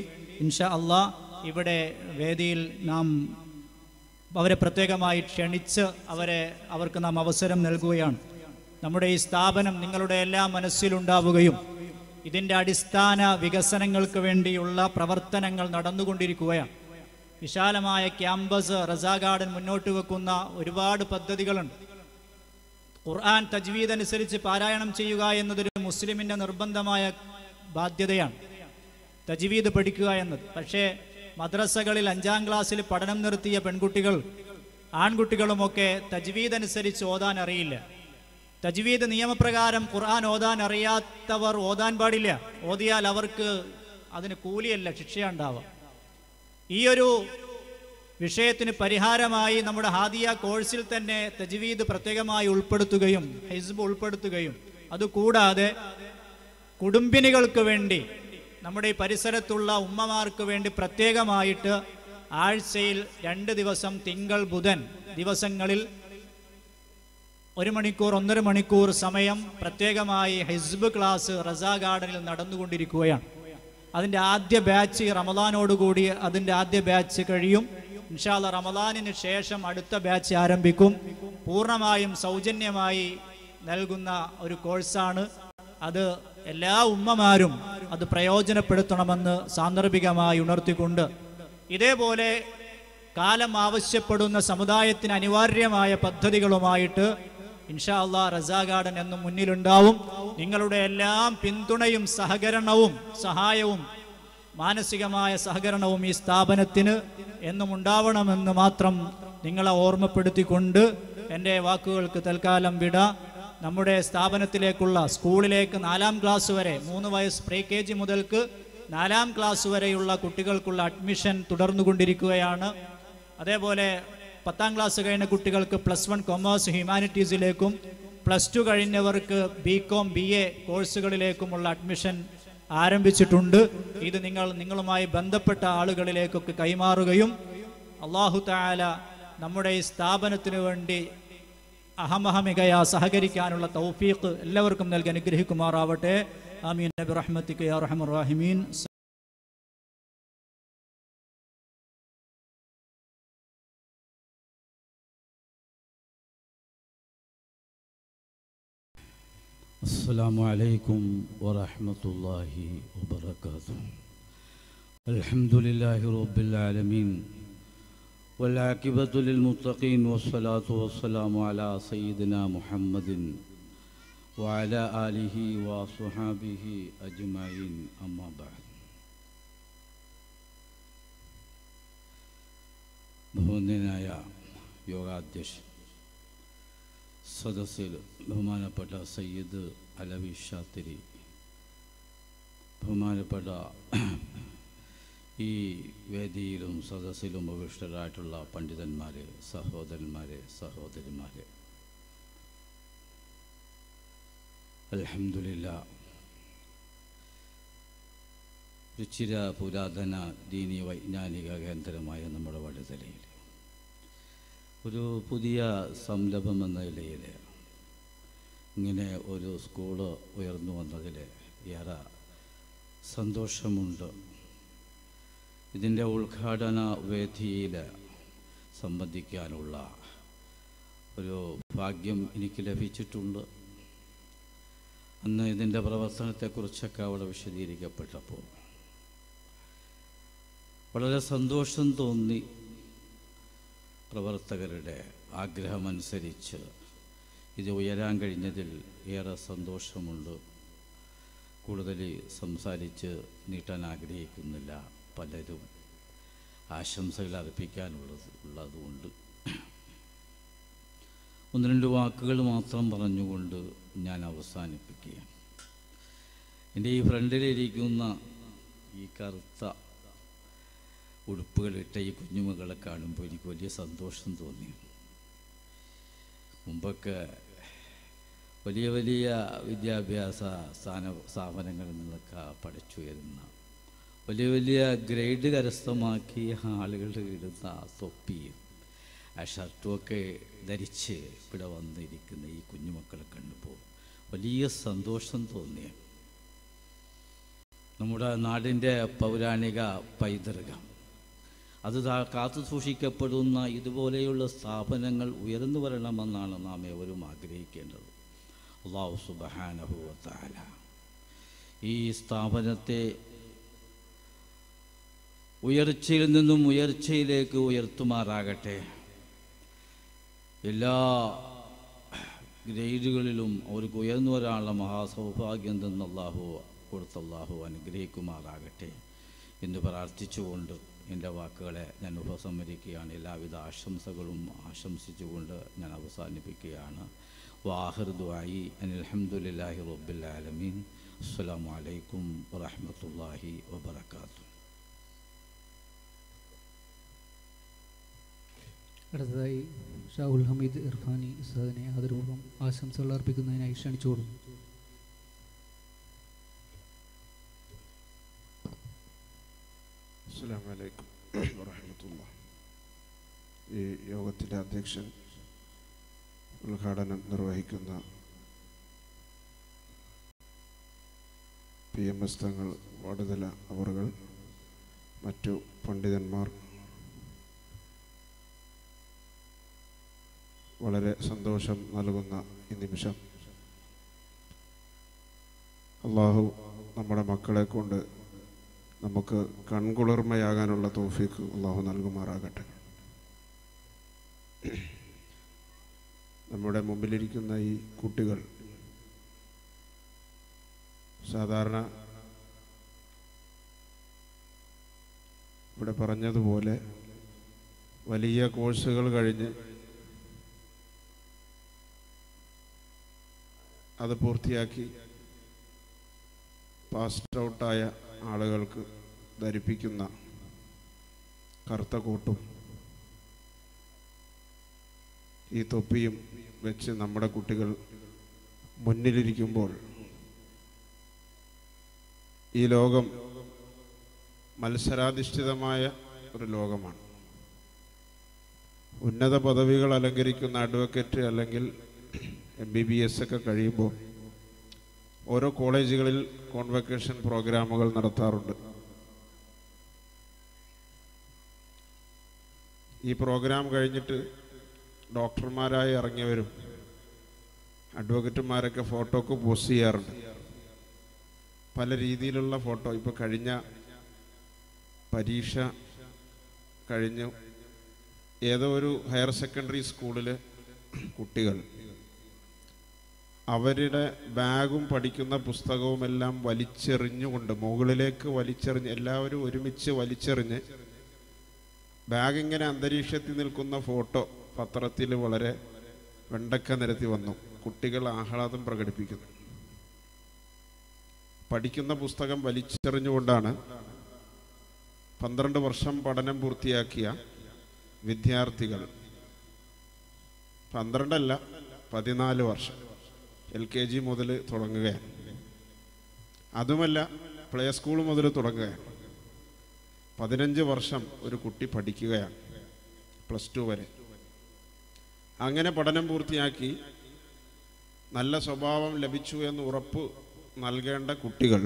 ഇൻഷാ അള്ളാ ഇവിടെ വേദിയിൽ നാം അവരെ പ്രത്യേകമായി ക്ഷണിച്ച് അവരെ അവർക്ക് നാം അവസരം നൽകുകയാണ് നമ്മുടെ ഈ സ്ഥാപനം നിങ്ങളുടെ എല്ലാ മനസ്സിലുണ്ടാവുകയും ഇതിൻ്റെ അടിസ്ഥാന വികസനങ്ങൾക്ക് വേണ്ടിയുള്ള പ്രവർത്തനങ്ങൾ നടന്നുകൊണ്ടിരിക്കുകയാണ് വിശാലമായ ക്യാമ്പസ് റസാ ഗാർഡൻ മുന്നോട്ട് വെക്കുന്ന ഒരുപാട് പദ്ധതികളുണ്ട് ഖുർആൻ തജ്വീദ് അനുസരിച്ച് പാരായണം ചെയ്യുക എന്നതൊരു മുസ്ലിമിൻ്റെ നിർബന്ധമായ ബാധ്യതയാണ് തജ്വീദ് പഠിക്കുക എന്നത് പക്ഷേ മദ്രസകളിൽ അഞ്ചാം ക്ലാസ്സിൽ പഠനം നിർത്തിയ പെൺകുട്ടികൾ ആൺകുട്ടികളുമൊക്കെ തജ്വീദ് അനുസരിച്ച് ഓതാൻ അറിയില്ല തജ്വീദ് നിയമപ്രകാരം ഖുർആൻ ഓതാൻ അറിയാത്തവർ ഓതാൻ പാടില്ല ഓതിയാൽ അവർക്ക് അതിന് കൂലിയല്ല ശിക്ഷയുണ്ടാവുക ഈ ഒരു വിഷയത്തിന് പരിഹാരമായി നമ്മുടെ ഹാദിയ കോഴ്സിൽ തന്നെ തജ്വീദ് പ്രത്യേകമായി ഉൾപ്പെടുത്തുകയും ഹിസ്ബ് ഉൾപ്പെടുത്തുകയും അതുകൂടാതെ കുടുംബിനികൾക്ക് വേണ്ടി നമ്മുടെ ഈ പരിസരത്തുള്ള ഉമ്മമാർക്ക് വേണ്ടി പ്രത്യേകമായിട്ട് ആഴ്ചയിൽ രണ്ട് ദിവസം തിങ്കൾ ബുധൻ ദിവസങ്ങളിൽ ഒരു മണിക്കൂർ ഒന്നര മണിക്കൂർ സമയം പ്രത്യേകമായി ഹിസ്ബ് ക്ലാസ് റസാ ഗാർഡനിൽ നടന്നുകൊണ്ടിരിക്കുകയാണ് അതിൻ്റെ ആദ്യ ബാച്ച് റമദാനോടുകൂടി അതിൻ്റെ ആദ്യ ബാച്ച് കഴിയും ഇൻഷാല്ല റമദാനിന് ശേഷം അടുത്ത ബാച്ച് ആരംഭിക്കും പൂർണ്ണമായും സൗജന്യമായി നൽകുന്ന ഒരു കോഴ്സാണ് അത് എല്ലാ ഉമ്മമാരും അത് പ്രയോജനപ്പെടുത്തണമെന്ന് സാന്ദർഭികമായി ഉണർത്തിക്കൊണ്ട് ഇതേപോലെ കാലം ആവശ്യപ്പെടുന്ന സമുദായത്തിന് അനിവാര്യമായ പദ്ധതികളുമായിട്ട് ഇൻഷാ അള്ളാ റസാ ഗാർഡൻ എന്നും മുന്നിലുണ്ടാവും നിങ്ങളുടെ എല്ലാം പിന്തുണയും സഹകരണവും സഹായവും മാനസികമായ സഹകരണവും ഈ സ്ഥാപനത്തിന് എന്നും ഉണ്ടാവണമെന്ന് മാത്രം നിങ്ങളെ ഓർമ്മപ്പെടുത്തിക്കൊണ്ട് എൻ്റെ വാക്കുകൾക്ക് തൽക്കാലം വിട നമ്മുടെ സ്ഥാപനത്തിലേക്കുള്ള സ്കൂളിലേക്ക് നാലാം ക്ലാസ് വരെ മൂന്ന് വയസ്സ് പ്രീ കെ ജി മുതൽക്ക് നാലാം ക്ലാസ് വരെയുള്ള കുട്ടികൾക്കുള്ള അഡ്മിഷൻ തുടർന്നുകൊണ്ടിരിക്കുകയാണ് അതേപോലെ പത്താം ക്ലാസ് കഴിഞ്ഞ കുട്ടികൾക്ക് പ്ലസ് വൺ കൊമേഴ്സ് ഹ്യൂമാനിറ്റീസിലേക്കും പ്ലസ് ടു കഴിഞ്ഞവർക്ക് ബി കോം ബി എ കോഴ്സുകളിലേക്കുമുള്ള അഡ്മിഷൻ ആരംഭിച്ചിട്ടുണ്ട് ഇത് നിങ്ങൾ നിങ്ങളുമായി ബന്ധപ്പെട്ട ആളുകളിലേക്കൊക്കെ കൈമാറുകയും അള്ളാഹു താല നമ്മുടെ ഈ സ്ഥാപനത്തിന് വേണ്ടി അഹമഹമികയ സഹകരിക്കാനുള്ള തൗഫീഖ് എല്ലാവർക്കും നൽകി അനുഗ്രഹിക്കുമാറാവട്ടെ ആമീൻ നബി റഹ്മത്തിക്ക് യാ റഹ്മർ റഹീമീൻ السلام عليكم ورحمة الله وبركاته الحمد لله رب العالمين والعاقبة للمتقين والصلاة والسلام على سيدنا محمد وعلى آله وصحابه أجمعين أما بعد ബഹുമാന്യനായ യോഗാധ്യക്ഷൻ സദസ്സിൽ ബഹുമാനപ്പെട്ട സയ്യിദ് അലവി ഷാത്തിരി ബഹുമാനപ്പെട്ട ഈ വേദിയിലും സദസ്സിലും ഉപവിഷ്ടരായിട്ടുള്ള പണ്ഡിതന്മാരെ സഹോദരന്മാരെ സഹോദരിമാരെ അലഹമില്ല ഒരു ചിര പുരാതന ദീനി വൈജ്ഞാനിക കേന്ദ്രമായ നമ്മുടെ വടുതലയിൽ ഒരു പുതിയ സംരംഭം എന്ന നിലയിൽ ഇങ്ങനെ ഒരു സ്കൂള് ഉയർന്നു വന്നതിൽ ഏറെ സന്തോഷമുണ്ട് ഇതിൻ്റെ ഉദ്ഘാടന വേദിയിൽ സംബന്ധിക്കാനുള്ള ഒരു ഭാഗ്യം എനിക്ക് ലഭിച്ചിട്ടുണ്ട് അന്ന് ഇതിൻ്റെ പ്രവർത്തനത്തെക്കുറിച്ചൊക്കെ അവിടെ വിശദീകരിക്കപ്പെട്ടപ്പോൾ വളരെ സന്തോഷം തോന്നി പ്രവർത്തകരുടെ ആഗ്രഹമനുസരിച്ച് ഇത് ഉയരാൻ കഴിഞ്ഞതിൽ ഏറെ സന്തോഷമുണ്ട് കൂടുതൽ സംസാരിച്ച് നീട്ടാൻ ആഗ്രഹിക്കുന്നില്ല പലരും ആശംസകൾ അർപ്പിക്കാനുള്ളത് ഉള്ളതുകൊണ്ട് ഒന്ന് രണ്ട് വാക്കുകൾ മാത്രം പറഞ്ഞുകൊണ്ട് ഞാൻ അവസാനിപ്പിക്കുകയാണ് എൻ്റെ ഈ ഫ്രണ്ടിലിരിക്കുന്ന ഈ കറുത്ത ഉടുപ്പുകളിട്ട ഈ കുഞ്ഞുമകളെ കാണുമ്പോൾ എനിക്ക് വലിയ സന്തോഷം തോന്നി മുമ്പൊക്കെ വലിയ വലിയ വിദ്യാഭ്യാസ സ്ഥാന സ്ഥാപനങ്ങളിൽ നിന്നൊക്കെ പഠിച്ചുയരുന്ന വലിയ വലിയ ഗ്രേഡ് കരസ്ഥമാക്കിയ ആളുകൾ ഇടുന്ന ആ തൊപ്പിയും ആ ഷർട്ടുമൊക്കെ ധരിച്ച് ഇവിടെ വന്നിരിക്കുന്ന ഈ കുഞ്ഞുമക്കളെ കണ്ടപ്പോൾ വലിയ സന്തോഷം തോന്നിയ നമ്മുടെ നാടിൻ്റെ പൗരാണിക പൈതൃകം അത് ദാ- കാത്തു സൂക്ഷിക്കപ്പെടുന്ന ഇതുപോലെയുള്ള സ്ഥാപനങ്ങൾ ഉയർന്നു വരണമെന്നാണ് നാം ഏവരും ആഗ്രഹിക്കേണ്ടത് അള്ളാഹു സുബഹാനഹുവത്താല ഈ സ്ഥാപനത്തെ ഉയർച്ചയിൽ നിന്നും ഉയർച്ചയിലേക്ക് ഉയർത്തുമാറാകട്ടെ എല്ലാ ഗ്രേഡുകളിലും അവർക്ക് ഉയർന്നു വരാനുള്ള മഹാസൗഭാഗ്യം തന്നെ അള്ളാഹു കൊടുത്ത അള്ളാഹു അനുഗ്രഹിക്കുമാറാകട്ടെ എന്ന് പ്രാർത്ഥിച്ചുകൊണ്ട് എൻ്റെ വാക്കുകളെ ഞാൻ ഉപസംഹരിക്കുകയാണ് എല്ലാവിധ ആശംസകളും ആശംസിച്ചുകൊണ്ട് ഞാൻ അവസാനിപ്പിക്കുകയാണ് വാഹിർദുആയി അനിൽഹമുല്ലാഹി റബ്ബുലാലമീൻ അസ്സാം വലൈക്കും വറഹമത്തല്ലാഹി വബർക്കാത്തു അടുത്തതായി ഷാഹുൽ ഹമീദ് ഇർഫാനി ഉസ്താദിനെ ആദരപൂർവ്വം ആശംസകൾ അർപ്പിക്കുന്നതിനായി ക്ഷണിച്ചുകൊടുക്കും അസ്സാം വലൈക്കും വറഹമത്തുള്ള ഈ യോഗത്തിൻ്റെ അധ്യക്ഷൻ ഉദ്ഘാടനം നിർവഹിക്കുന്ന പി എം എസ് തങ്ങൾ വാർഡുതല അവറുകൾ മറ്റു പണ്ഡിതന്മാർ വളരെ സന്തോഷം നൽകുന്ന ഈ നിമിഷം അള്ളാഹു നമ്മുടെ മക്കളെ കൊണ്ട് നമുക്ക് കൺകുളിർമയാകാനുള്ള തോഫീക്ക് അള്ളാഹു നൽകുമാറാകട്ടെ നമ്മുടെ മുമ്പിലിരിക്കുന്ന ഈ കുട്ടികൾ സാധാരണ ഇവിടെ പറഞ്ഞതുപോലെ വലിയ കോഴ്സുകൾ കഴിഞ്ഞ് അത് പൂർത്തിയാക്കി പാസ്ഡ് ഔട്ടായ ആളുകൾക്ക് ധരിപ്പിക്കുന്ന കറുത്ത കോട്ടും ഈ തൊപ്പിയും വെച്ച് നമ്മുടെ കുട്ടികൾ മുന്നിലിരിക്കുമ്പോൾ ഈ ലോകം മത്സരാധിഷ്ഠിതമായ ഒരു ലോകമാണ് ഉന്നത പദവികൾ അലങ്കരിക്കുന്ന അഡ്വക്കേറ്റ് അല്ലെങ്കിൽ എം ബി ബി എസ് ഒക്കെ കഴിയുമ്പോൾ ഓരോ കോളേജുകളിൽ കോൺവെക്കേഷൻ പ്രോഗ്രാമുകൾ നടത്താറുണ്ട് ഈ പ്രോഗ്രാം കഴിഞ്ഞിട്ട് ഡോക്ടർമാരായി ഇറങ്ങിയവരും അഡ്വക്കേറ്റുമാരൊക്കെ ഫോട്ടോക്ക് പോസ്റ്റ് ചെയ്യാറുണ്ട് പല രീതിയിലുള്ള ഫോട്ടോ ഇപ്പോൾ കഴിഞ്ഞ പരീക്ഷ കഴിഞ്ഞു ഏതോ ഒരു ഹയർ സെക്കൻഡറി സ്കൂളിൽ കുട്ടികൾ അവരുടെ ബാഗും പഠിക്കുന്ന പുസ്തകവും എല്ലാം വലിച്ചെറിഞ്ഞുകൊണ്ട് മുകളിലേക്ക് വലിച്ചെറിഞ്ഞ് എല്ലാവരും ഒരുമിച്ച് വലിച്ചെറിഞ്ഞ് ബാഗ് ഇങ്ങനെ അന്തരീക്ഷത്തിൽ നിൽക്കുന്ന ഫോട്ടോ പത്രത്തിൽ വളരെ വെണ്ടക്ക നിരത്തി വന്നു കുട്ടികൾ ആഹ്ലാദം പ്രകടിപ്പിക്കുന്നു പഠിക്കുന്ന പുസ്തകം വലിച്ചെറിഞ്ഞുകൊണ്ടാണ് പന്ത്രണ്ട് വർഷം പഠനം പൂർത്തിയാക്കിയ വിദ്യാർത്ഥികൾ പന്ത്രണ്ടല്ല പതിനാല് വർഷം എൽ കെ ജി മുതൽ തുടങ്ങുകയാണ് അതുമല്ല പ്ലേ സ്കൂൾ മുതൽ തുടങ്ങുകയാണ് പതിനഞ്ച് വർഷം ഒരു കുട്ടി പഠിക്കുകയാണ് പ്ലസ് ടു വരെ അങ്ങനെ പഠനം പൂർത്തിയാക്കി നല്ല സ്വഭാവം ലഭിച്ചു എന്ന് ഉറപ്പ് നൽകേണ്ട കുട്ടികൾ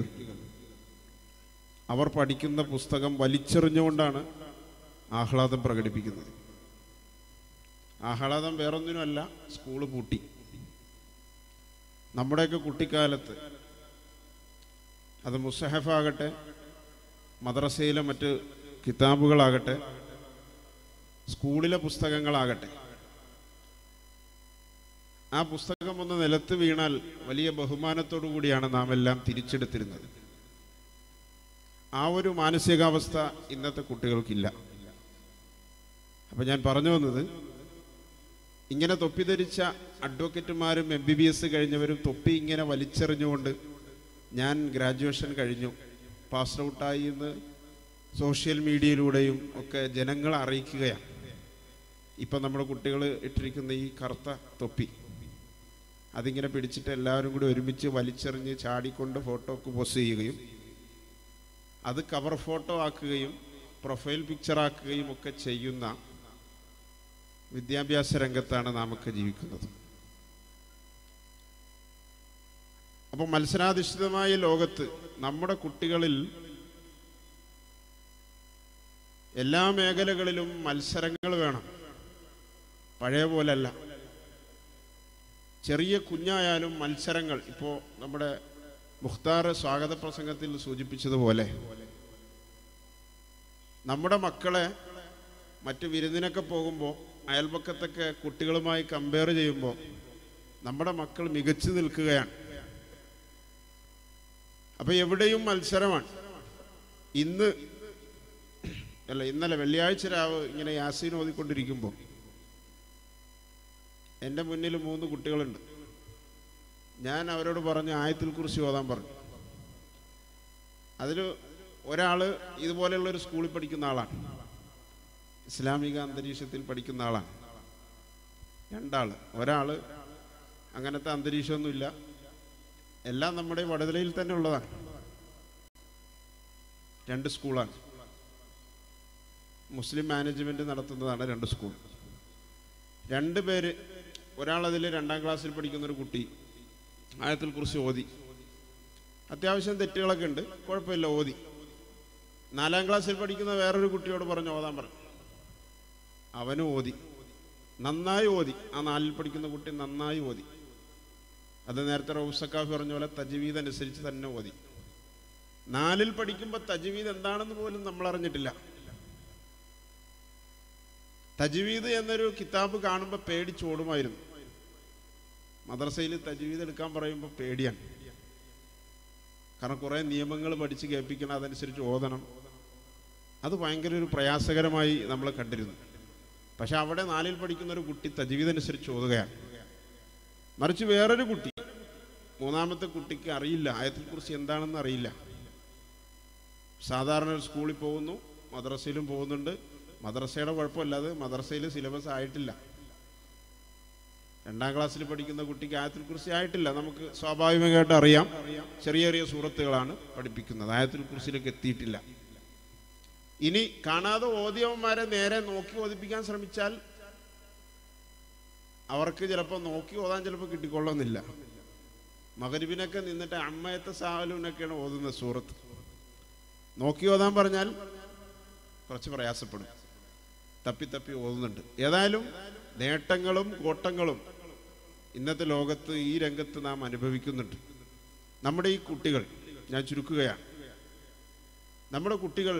അവർ പഠിക്കുന്ന പുസ്തകം വലിച്ചെറിഞ്ഞുകൊണ്ടാണ് ആഹ്ലാദം പ്രകടിപ്പിക്കുന്നത് ആഹ്ലാദം വേറൊന്നിനുമല്ല സ്കൂള് പൂട്ടി നമ്മുടെയൊക്കെ കുട്ടിക്കാലത്ത് അത് മുസഹഫാകട്ടെ മദ്രസയിലെ മറ്റ് കിതാബുകളാകട്ടെ സ്കൂളിലെ പുസ്തകങ്ങളാകട്ടെ ആ പുസ്തകം ഒന്ന് നിലത്ത് വീണാൽ വലിയ ബഹുമാനത്തോടു കൂടിയാണ് നാം എല്ലാം തിരിച്ചെടുത്തിരുന്നത് ആ ഒരു മാനസികാവസ്ഥ ഇന്നത്തെ കുട്ടികൾക്കില്ല അപ്പം ഞാൻ പറഞ്ഞു വന്നത് ഇങ്ങനെ തൊപ്പി ധരിച്ച അഡ്വക്കേറ്റുമാരും എം ബി ബി എസ് കഴിഞ്ഞവരും തൊപ്പി ഇങ്ങനെ വലിച്ചെറിഞ്ഞുകൊണ്ട് ഞാൻ ഗ്രാജുവേഷൻ കഴിഞ്ഞു പാസ് ഔട്ടായി എന്ന് സോഷ്യൽ മീഡിയയിലൂടെയും ഒക്കെ ജനങ്ങളെ അറിയിക്കുകയാണ് ഇപ്പം നമ്മുടെ കുട്ടികൾ ഇട്ടിരിക്കുന്ന ഈ കറുത്ത തൊപ്പി അതിങ്ങനെ പിടിച്ചിട്ട് എല്ലാവരും കൂടി ഒരുമിച്ച് വലിച്ചെറിഞ്ഞ് ചാടിക്കൊണ്ട് ഫോട്ടോക്ക് പോസ്റ്റ് ചെയ്യുകയും അത് കവർ ഫോട്ടോ ആക്കുകയും പ്രൊഫൈൽ പിക്ചർ ആക്കുകയും ഒക്കെ ചെയ്യുന്ന വിദ്യാഭ്യാസ രംഗത്താണ് നാം ഒക്കെ ജീവിക്കുന്നത് അപ്പോൾ മത്സരാധിഷ്ഠിതമായ ലോകത്ത് നമ്മുടെ കുട്ടികളിൽ എല്ലാ മേഖലകളിലും മത്സരങ്ങൾ വേണം പഴയ പോലല്ല ചെറിയ കുഞ്ഞായാലും മത്സരങ്ങൾ ഇപ്പോൾ നമ്മുടെ മുഖ്താർ സ്വാഗത പ്രസംഗത്തിൽ സൂചിപ്പിച്ചതുപോലെ നമ്മുടെ മക്കളെ മറ്റ് വിരുന്നിനൊക്കെ പോകുമ്പോൾ അയൽപക്കത്തൊക്കെ കുട്ടികളുമായി കമ്പയർ ചെയ്യുമ്പോൾ നമ്മുടെ മക്കൾ മികച്ചു നിൽക്കുകയാണ് അപ്പൊ എവിടെയും മത്സരമാണ് ഇന്ന് അല്ല ഇന്നലെ വെള്ളിയാഴ്ച രാവ് ഇങ്ങനെ യാസീൻ ഓതിക്കൊണ്ടിരിക്കുമ്പോൾ എൻ്റെ മുന്നിൽ മൂന്ന് കുട്ടികളുണ്ട് ഞാൻ അവരോട് പറഞ്ഞ് ആയത്തിൽ കുറിച്ച് ഓതാൻ പറഞ്ഞു അതിൽ ഒരാൾ ഇതുപോലെയുള്ള ഒരു സ്കൂളിൽ പഠിക്കുന്ന ആളാണ് ഇസ്ലാമിക അന്തരീക്ഷത്തിൽ പഠിക്കുന്ന ആളാണ് രണ്ടാൾ ഒരാൾ അങ്ങനത്തെ അന്തരീക്ഷമൊന്നുമില്ല എല്ലാം നമ്മുടെ വടതലയിൽ തന്നെ ഉള്ളതാണ് രണ്ട് സ്കൂളാണ് മുസ്ലിം മാനേജ്മെന്റ് നടത്തുന്നതാണ് രണ്ട് സ്കൂൾ രണ്ട് പേര് ഒരാളതിൽ രണ്ടാം ക്ലാസ്സിൽ പഠിക്കുന്ന ഒരു കുട്ടി ആയത്തിൽ കുറിച്ച് ഓതി അത്യാവശ്യം തെറ്റുകളൊക്കെ ഉണ്ട് കുഴപ്പമില്ല ഓതി നാലാം ക്ലാസ്സിൽ പഠിക്കുന്ന വേറൊരു കുട്ടിയോട് പറഞ്ഞു ഓതാൻ പറഞ്ഞു അവനും ഓതി നന്നായി ഓതി ആ നാലിൽ പഠിക്കുന്ന കുട്ടി നന്നായി ഓതി അത് നേരത്തെ റൗസക്കാഫി പറഞ്ഞ പോലെ തജ്വീദ് അനുസരിച്ച് തന്നെ ഓതി നാലിൽ പഠിക്കുമ്പോൾ തജ്വീദ് എന്താണെന്ന് പോലും നമ്മൾ അറിഞ്ഞിട്ടില്ല തജ്വീദ് എന്നൊരു കിതാബ് കാണുമ്പോൾ പേടിച്ചോടുമായിരുന്നു മദ്രസയിൽ തജ്വീദ് എടുക്കാൻ പറയുമ്പോൾ പേടിയാണ് കാരണം കുറേ നിയമങ്ങൾ പഠിച്ച് കേൾപ്പിക്കണം അതനുസരിച്ച് ഓതണം അത് ഭയങ്കര ഒരു പ്രയാസകരമായി നമ്മൾ കണ്ടിരുന്നു പക്ഷെ അവിടെ നാലിൽ പഠിക്കുന്ന ഒരു കുട്ടി തജ്വീദ് അനുസരിച്ച് ഓതുകയാണ് മറിച്ച് വേറൊരു കുട്ടി മൂന്നാമത്തെ കുട്ടിക്ക് അറിയില്ല ആയത്തെക്കുറിച്ച് എന്താണെന്ന് അറിയില്ല സാധാരണ ഒരു സ്കൂളിൽ പോകുന്നു മദ്രസയിലും പോകുന്നുണ്ട് മദ്രസയുടെ കുഴപ്പമില്ല അത് മദ്രസയിൽ സിലബസ് ആയിട്ടില്ല രണ്ടാം ക്ലാസ്സിൽ പഠിക്കുന്ന കുട്ടിക്ക് ആയത്തിൽ കുറിച്ച് ആയിട്ടില്ല നമുക്ക് സ്വാഭാവികമായിട്ട് അറിയാം ചെറിയ ചെറിയ സൂറത്തുകളാണ് പഠിപ്പിക്കുന്നത് ആയത്തിൽ കുറിച്ചിലേക്ക് എത്തിയിട്ടില്ല ഇനി കാണാതെ ഓതിയവന്മാരെ നേരെ നോക്കി ഓതിപ്പിക്കാൻ ശ്രമിച്ചാൽ അവർക്ക് ചിലപ്പോൾ നോക്കി ഓതാൻ ചിലപ്പോൾ കിട്ടിക്കൊള്ളുന്നില്ല മകരിബിനൊക്കെ നിന്നിട്ട് അമ്മയത്തെ സാവലൂനൊക്കെയാണ് ഓതുന്നത് സൂറത്ത് നോക്കി ഓതാൻ പറഞ്ഞാൽ കുറച്ച് പ്രയാസപ്പെടും തപ്പി തപ്പി ഓതുന്നുണ്ട് ഏതായാലും നേട്ടങ്ങളും കോട്ടങ്ങളും ഇന്നത്തെ ലോകത്ത് ഈ രംഗത്ത് നാം അനുഭവിക്കുന്നുണ്ട് നമ്മുടെ ഈ കുട്ടികൾ ഞാൻ ചുരുക്കുകയാണ് നമ്മുടെ കുട്ടികൾ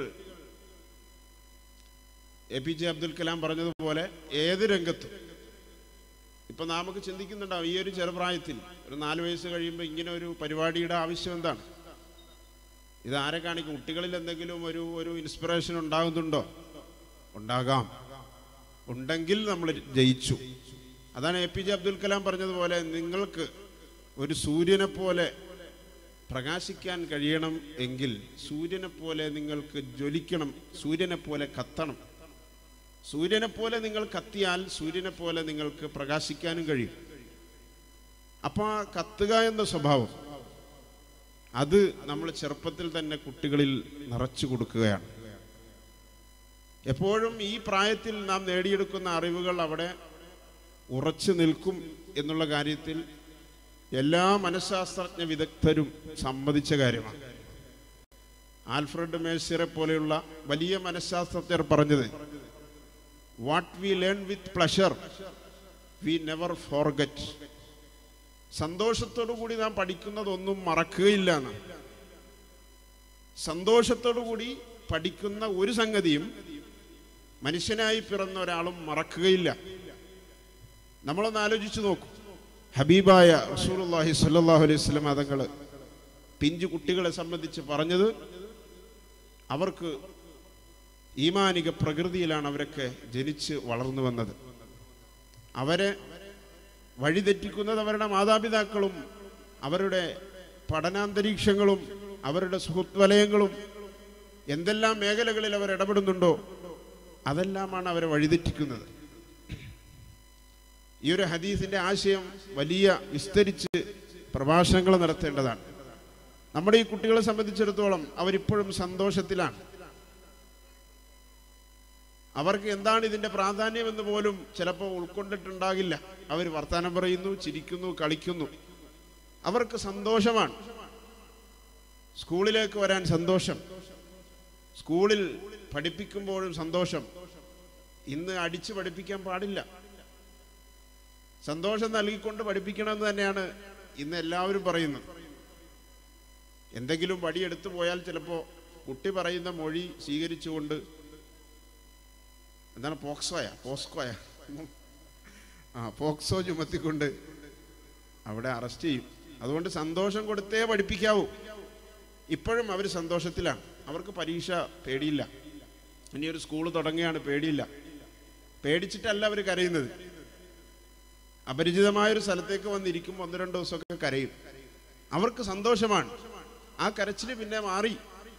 A P J Abdul Kalam പറഞ്ഞതുപോലെ ഏത് രംഗത്തും ഇപ്പൊ നമുക്ക് ചിന്തിക്കുന്നുണ്ടാവും ഈ ഒരു ചെറുപ്രായത്തിൽ ഒരു നാല് വയസ്സ് കഴിയുമ്പോൾ ഇങ്ങനെ ഒരു പരിപാടിയുടെ ആവശ്യം എന്താണ് ഇത് ആരെ കാണിക്കും കുട്ടികളിൽ എന്തെങ്കിലും ഒരു ഒരു ഇൻസ്പിറേഷൻ ഉണ്ടാകുന്നുണ്ടോ ഉണ്ടാകാം ഉണ്ടെങ്കിൽ നമ്മൾ ജയിച്ചു അതാണ് A P J Abdul Kalam പറഞ്ഞതുപോലെ നിങ്ങൾക്ക് ഒരു സൂര്യനെ പോലെ പ്രകാശിക്കാൻ കഴിയണം എങ്കിൽ സൂര്യനെ പോലെ നിങ്ങൾക്ക് ജ്വലിക്കണം സൂര്യനെ പോലെ കത്തണം സൂര്യനെ പോലെ നിങ്ങൾ കത്തിയാൽ സൂര്യനെ പോലെ നിങ്ങൾക്ക് പ്രകാശിക്കാനും കഴിയും അപ്പോൾ ആ കത്തുക എന്ന സ്വഭാവം അത് നമ്മൾ ചെറുപ്പത്തിൽ തന്നെ കുട്ടികളിൽ നിറച്ചു കൊടുക്കുകയാണ് എപ്പോഴും ഈ പ്രായത്തിൽ നാം നേടിയെടുക്കുന്ന അറിവുകൾ അവിടെ ഉറച്ചു നിൽക്കും എന്നുള്ള കാര്യത്തിൽ എല്ലാ മനഃശാസ്ത്രജ്ഞ വിദഗ്ധരും സമ്മതിച്ച കാര്യമാണ് ആൽഫ്രഡ് മേഴ്സിറെ പോലെയുള്ള വലിയ മനഃശാസ്ത്രജ്ഞർ പറഞ്ഞത് what we learn with pleasure we never forget സന്തോഷത്തോടു കൂടി നാം പഠിക്കുന്നതൊന്നും മറക്കുകയില്ല എന്ന് സന്തോഷത്തോടു കൂടി പഠിക്കുന്ന ഒരു സംഗതിയും മനുഷ്യനായി പിറന്ന ഒരാളും മറക്കുകയില്ല നമ്മളൊന്ന് ആലോചിച്ചു നോക്കൂ ഹബീബായ റസൂലുള്ളാഹി സ്വല്ലല്ലാഹു അലൈഹി വസല്ലം അതങ്ങൾ പിഞ്ചു കുട്ടികളെ സംബന്ധിച്ച് പറഞ്ഞത് അവർക്ക് ഈമാനിക പ്രകൃതിയിലാണ് അവരൊക്കെ ജനിച്ച് വളർന്നു വന്നത് അവരെ വഴിതെറ്റിക്കുന്നത് അവരുടെ മാതാപിതാക്കളും അവരുടെ പഠനാന്തരീക്ഷങ്ങളും അവരുടെ സുഹൃത്ത് വലയങ്ങളും എന്തെല്ലാം മേഖലകളിൽ അവർ ഇടപെടുന്നുണ്ടോ അതെല്ലാമാണ് അവരെ വഴിതെറ്റിക്കുന്നത് ഈ ഒരു ഹദീസിന്റെ ആശയം വലിയ വിസ്തരിച്ച് പ്രഭാഷണങ്ങൾ നടത്തേണ്ടതാണ് നമ്മുടെ ഈ കുട്ടികളെ സംബന്ധിച്ചിടത്തോളം അവരിപ്പോഴും സന്തോഷത്തിലാണ് അവർക്ക് എന്താണ് ഇതിന്റെ പ്രാധാന്യം എന്ന് പോലും ചിലപ്പോൾ ഉൾക്കൊണ്ടിട്ടുണ്ടാകില്ല അവർ വർത്തമാനം പറയുന്നു ചിരിക്കുന്നു കളിക്കുന്നു അവർക്ക് സന്തോഷമാണ് സ്കൂളിലേക്ക് വരാൻ സന്തോഷം സ്കൂളിൽ പഠിപ്പിക്കുമ്പോഴും സന്തോഷം ഇന്ന് അടിച്ച് പഠിപ്പിക്കാൻ പാടില്ല സന്തോഷം നൽകിക്കൊണ്ട് പഠിപ്പിക്കണമെന്ന് തന്നെയാണ് ഇന്ന് എല്ലാവരും പറയുന്നത് എന്തെങ്കിലും വടിയെടുത്തു പോയാൽ ചിലപ്പോൾ കുട്ടി പറയുന്ന മൊഴി സ്വീകരിച്ചുകൊണ്ട് എന്താണ് പോക്സോയ പോസ്കോയ ആ പോക്സോ ചുമത്തിക്കൊണ്ട് അവിടെ അറസ്റ്റ് ചെയ്യും അതുകൊണ്ട് സന്തോഷം കൊടുത്തേ പഠിപ്പിക്കാവൂ ഇപ്പോഴും അവർ സന്തോഷത്തിലാണ് അവർക്ക് പരീക്ഷ പേടിയില്ല ഇനി ഒരു സ്കൂൾ തുടങ്ങുകയാണ് പേടിയില്ല പേടിച്ചിട്ടല്ല അവർ കരയുന്നത് അപരിചിതമായൊരു സ്ഥലത്തേക്ക് വന്നിരിക്കുമ്പോൾ ഒന്ന് രണ്ട് ദിവസമൊക്കെ കരയും അവർക്ക് സന്തോഷമാണ് ആ കരച്ചിൽ പിന്നെ മാറി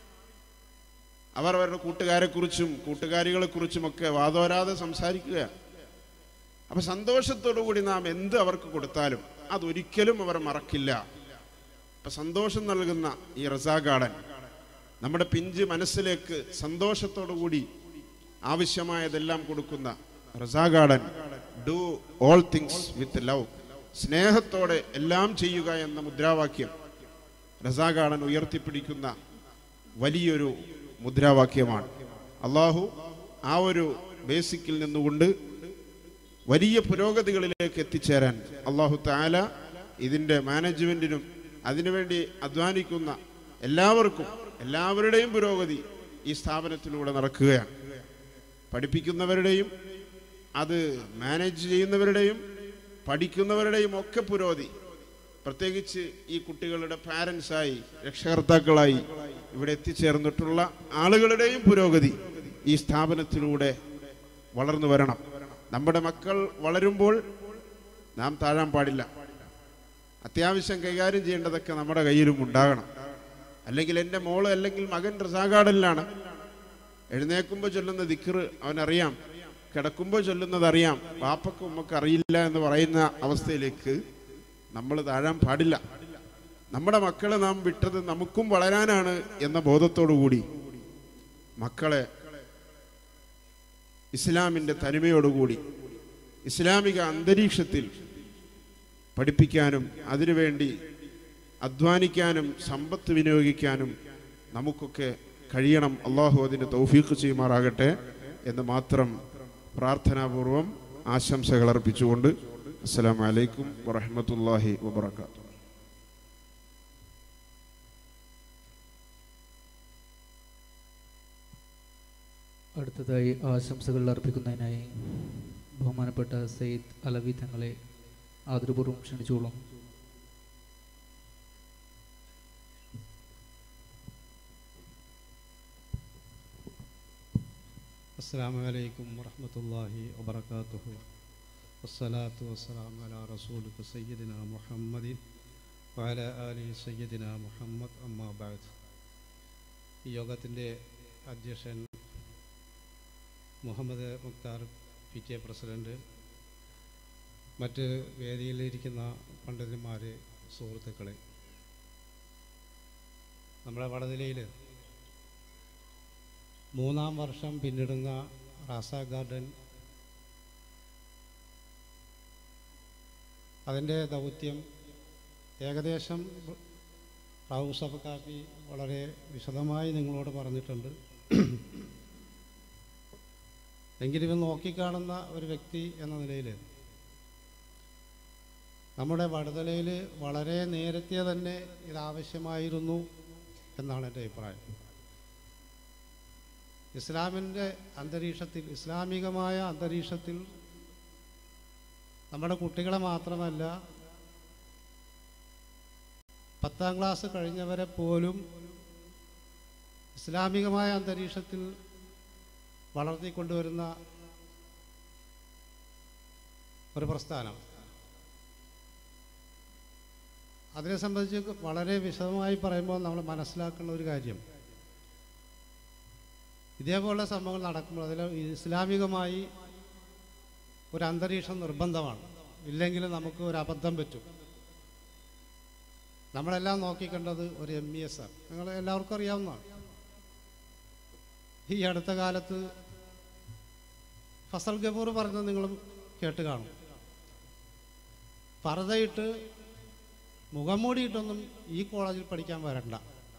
അവർ അവരുടെ കൂട്ടുകാരെക്കുറിച്ചും കൂട്ടുകാരികളെക്കുറിച്ചുമൊക്കെ വാതോരാതെ സംസാരിക്കുക അപ്പൊ സന്തോഷത്തോടു കൂടി നാം എന്ത് അവർക്ക് കൊടുത്താലും അതൊരിക്കലും അവർ മറക്കില്ല അപ്പൊ സന്തോഷം നൽകുന്ന ഈ റസാ ഗാർഡൻ നമ്മുടെ പിഞ്ച് മനസ്സിലേക്ക് സന്തോഷത്തോടു കൂടി ആവശ്യമായതെല്ലാം കൊടുക്കുന്ന Raza garden do all things with love സ്നേഹത്തോടെ എല്ലാം ചെയ്യുക എന്ന മുദ്രാവാക്യം റസാ ഗാർഡൻ ഉയർത്തിപ്പിടിക്കുന്ന വലിയൊരു മുദ്രാവാക്യമാണ് അള്ളാഹു ആ ഒരു ബേസിക്കിൽ നിന്നുകൊണ്ട് വലിയ പുരോഗതികളിലേക്ക് എത്തിച്ചേരാൻ അള്ളാഹു താല ഇതിൻ്റെ മാനേജ്മെൻറ്റിനും അതിനുവേണ്ടി അധ്വാനിക്കുന്ന എല്ലാവർക്കും എല്ലാവരുടെയും പുരോഗതി ഈ സ്ഥാപനത്തിലൂടെ നടക്കുകയാണ് പഠിപ്പിക്കുന്നവരുടെയും അത് മാനേജ് ചെയ്യുന്നവരുടെയും പഠിക്കുന്നവരുടെയും ഒക്കെ പുരോഗതി പ്രത്യേകിച്ച് ഈ കുട്ടികളുടെ പാരൻസായി രക്ഷകർത്താക്കളായി ഇവിടെ എത്തിച്ചേർന്നിട്ടുള്ള ആളുകളുടെയും പുരോഗതി ഈ സ്ഥാപനത്തിലൂടെ വളർന്നു വരണം നമ്മുടെ മക്കൾ വളരുമ്പോൾ നാം താഴാൻ പാടില്ല അത്യാവശ്യം കൈകാര്യം ചെയ്യേണ്ടതൊക്കെ നമ്മുടെ കയ്യിലും ഉണ്ടാകണം അല്ലെങ്കിൽ എൻ്റെ മോള് അല്ലെങ്കിൽ മകൻ റസാഗാർഡനിലാണ് എഴുന്നേക്കുമ്പോൾ ചൊല്ലുന്ന ദിക്കറ് അവനറിയാം കിടക്കുമ്പോൾ ചൊല്ലുന്നത് അറിയാം വാപ്പക്കും ഉമ്മക്ക് അറിയില്ല എന്ന് പറയുന്ന അവസ്ഥയിലേക്ക് നമ്മൾ താഴാൻ പാടില്ല നമ്മുടെ മക്കളെ നാം വിട്ടത് നമുക്കും വളരാനാണ് എന്ന ബോധത്തോടു കൂടി മക്കളെ ഇസ്ലാമിൻ്റെ തനിമയോടുകൂടി ഇസ്ലാമിക അന്തരീക്ഷത്തിൽ പഠിപ്പിക്കാനും അതിനുവേണ്ടി അധ്വാനിക്കാനും സമ്പത്ത് വിനിയോഗിക്കാനും നമുക്കൊക്കെ കഴിയണം അള്ളാഹു അതിന് തൗഫീഖ് ചെയ്യുമാറാകട്ടെ എന്ന് മാത്രം പ്രാർത്ഥനാപൂർവം ആശംസകൾ അർപ്പിച്ചുകൊണ്ട് അസ്സലാമു അലൈക്കും വറഹ്മത്തുള്ളാഹി വബറകാതുഹു അടുത്തതായി ആശംസകൾ അർപ്പിക്കുന്നതിനായി ബഹുമാനപ്പെട്ട സയ്യിദ് അലവി തങ്ങളെ ആദരപൂർവ്വം ക്ഷണിച്ചോളും السلام عليكم ورحمة الله وبركاته والصلاة والسلام على رسولك سيدنا محمد وعلى آله سيدنا محمد أما بعد ഈ യോഗത്തിൻ്റെ അധ്യക്ഷൻ Muhammad Mukthar P T A president മറ്റ് വേദിയിലിരിക്കുന്ന പണ്ഡിതന്മാർ സുഹൃത്തുക്കളെ നമ്മുടെ വടനിലയിൽ മൂന്നാം വർഷം പിന്നിടുന്ന റാസ ഗാർഡൻ അതിൻ്റെ ദൗത്യം ഏകദേശം റൗസ് ഓഫ് കാപ്പി വളരെ വിശദമായി നിങ്ങളോട് പറഞ്ഞിട്ടുണ്ട് എങ്കിലും ഇത് നോക്കിക്കാണുന്ന ഒരു വ്യക്തി എന്ന നിലയിൽ നമ്മുടെ വടുതലയിൽ വളരെ നേരത്തെ തന്നെ ഇതാവശ്യമായിരുന്നു എന്നാണ് എൻ്റെ അഭിപ്രായം ഇസ്ലാമിൻ്റെ അന്തരീക്ഷത്തിൽ ഇസ്ലാമികമായ അന്തരീക്ഷത്തിൽ നമ്മുടെ കുട്ടികളെ മാത്രമല്ല പത്താം ക്ലാസ് കഴിഞ്ഞവരെ പോലും ഇസ്ലാമികമായ അന്തരീക്ഷത്തിൽ വളർത്തിക്കൊണ്ടുവരുന്ന ഒരു പ്രസ്ഥാനം അതിനെ സംബന്ധിച്ച് വളരെ വിശദമായി പറയുമ്പോൾ നമ്മൾ മനസ്സിലാക്കുന്ന ഒരു കാര്യം ഇതേപോലുള്ള സംഭവങ്ങൾ നടക്കുമ്പോൾ അതിൽ ഇസ്ലാമികമായി ഒരു അന്തരീക്ഷം നിർബന്ധമാണ് ഇല്ലെങ്കിൽ നമുക്ക് ഒരു അബദ്ധം പറ്റും നമ്മളെല്ലാം നോക്കിക്കണ്ടത് ഒരു എം ഇ എസ് ആണ് നിങ്ങൾ എല്ലാവർക്കും അറിയാവുന്നതാണ് ഈ അടുത്ത കാലത്ത് ഫസൽ ഗഫൂർ പറഞ്ഞത് നിങ്ങളും കേട്ട് കാണും പർദ്ദയിട്ട് മുഖം മൂടിയിട്ടൊന്നും ഈ കോളേജിൽ പഠിക്കാൻ വരണ്ട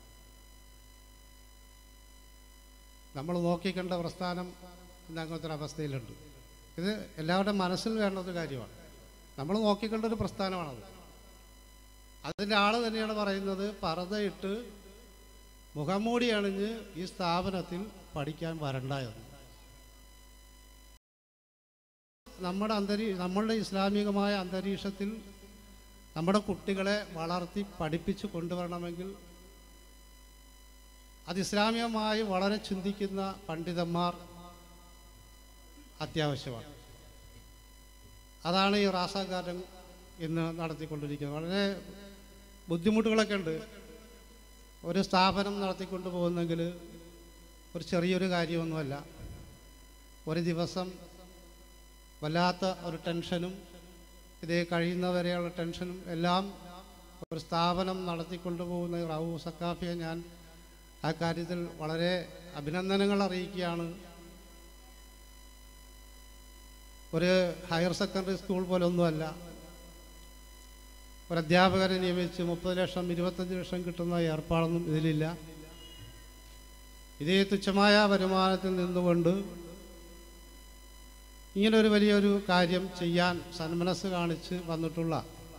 നമ്മൾ നോക്കിക്കണ്ട പ്രസ്ഥാനം ഇന്ന് അങ്ങനത്തെ ഒരു അവസ്ഥയിലുണ്ട് ഇത് എല്ലാവരുടെയും മനസ്സിൽ വേണ്ട ഒരു കാര്യമാണ് നമ്മൾ നോക്കിക്കണ്ട ഒരു പ്രസ്ഥാനമാണത് അതിൻ്റെ ആൾ തന്നെയാണ് പറയുന്നത് പറതയിട്ട് മുഖംമൂടി അണിഞ്ഞ് ഈ സ്ഥാപനത്തിൽ പഠിക്കാൻ വരണ്ട എന്ന് നമ്മുടെ അന്തരീ നമ്മളുടെ ഇസ്ലാമികമായ അന്തരീക്ഷത്തിൽ നമ്മുടെ കുട്ടികളെ വളർത്തി പഠിപ്പിച്ച് കൊണ്ടുവരണമെങ്കിൽ അത് ഇസ്ലാമികമായി വളരെ ചിന്തിക്കുന്ന പണ്ഡിതന്മാർ അത്യാവശ്യമാണ് അതാണ് ഈ റാസ ഗാർഡൻ ഇന്ന് നടത്തിക്കൊണ്ടിരിക്കുന്നത് വളരെ ബുദ്ധിമുട്ടുകളൊക്കെ ഉണ്ട് ഒരു സ്ഥാപനം നടത്തിക്കൊണ്ട് പോകുന്നെങ്കിൽ ഒരു ചെറിയൊരു കാര്യമൊന്നുമല്ല ഒരു ദിവസം വല്ലാത്ത ഒരു ടെൻഷനും ഇത് കഴിയുന്നവരെയുള്ള ടെൻഷനും എല്ലാം ഒരു സ്ഥാപനം നടത്തിക്കൊണ്ടു പോകുന്ന റാവു സക്കാഫിയെ ഞാൻ ആ കാര്യത്തിൽ വളരെ അഭിനന്ദനങ്ങൾ അറിയിക്കുകയാണ് ഒരു ഹയർ സെക്കൻഡറി സ്കൂൾ പോലൊന്നുമല്ല ഒരു അധ്യാപകരെ നിയമിച്ച് മുപ്പത് ലക്ഷം ഇരുപത്തഞ്ച് ലക്ഷം കിട്ടുന്ന ഏർപ്പാടൊന്നും ഇതിലില്ല ഇതേ തുച്ഛമായ വരുമാനത്തിൽ നിന്നുകൊണ്ട് ഇങ്ങനെ ഒരു വലിയൊരു കാര്യം ചെയ്യാൻ സന്മനസ് കാണിച്ച് വന്നിട്ടുള്ള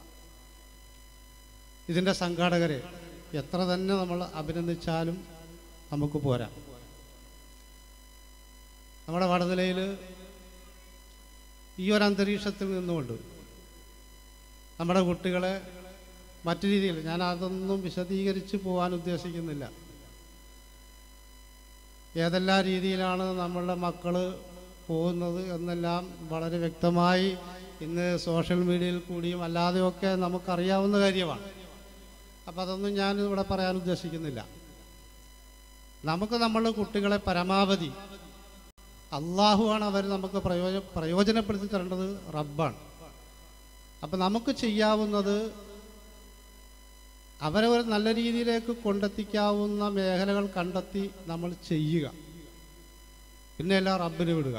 ഇതിൻ്റെ സംഘാടകരെ എത്ര തന്നെ നമ്മൾ അഭിനന്ദിച്ചാലും നമുക്ക് പോരാ നമ്മുടെ വടനിലയിൽ ഈ ഒരു അന്തരീക്ഷത്തിൽ നിന്നുകൊണ്ട് നമ്മുടെ കുട്ടികളെ മറ്റു രീതിയിൽ ഞാൻ അതൊന്നും വിശദീകരിച്ച് പോകാൻ ഉദ്ദേശിക്കുന്നില്ല ഏതെല്ലാം രീതിയിലാണ് നമ്മളുടെ മക്കൾ പോകുന്നത് എന്നെല്ലാം വളരെ വ്യക്തമായി ഇന്ന് സോഷ്യൽ മീഡിയയിൽ കൂടിയും അല്ലാതെയൊക്കെ നമുക്കറിയാവുന്ന കാര്യമാണ് അപ്പോൾ അതൊന്നും ഞാൻ ഇവിടെ പറയാൻ ഉദ്ദേശിക്കുന്നില്ല നമുക്ക് നമ്മളുടെ കുട്ടികളെ പരമാവധി അള്ളാഹുവാണ് അവർ നമുക്ക് പ്രയോജ പ്രയോജനപ്പെടുത്തി തരേണ്ടത് റബ്ബാണ് അപ്പം നമുക്ക് ചെയ്യാവുന്നത് അവരെ ഒരു നല്ല രീതിയിലേക്ക് കൊണ്ടെത്തിക്കാവുന്ന മേഖലകൾ കണ്ടെത്തി നമ്മൾ ചെയ്യുക പിന്നെ എല്ലാം റബ്ബിന് വിടുക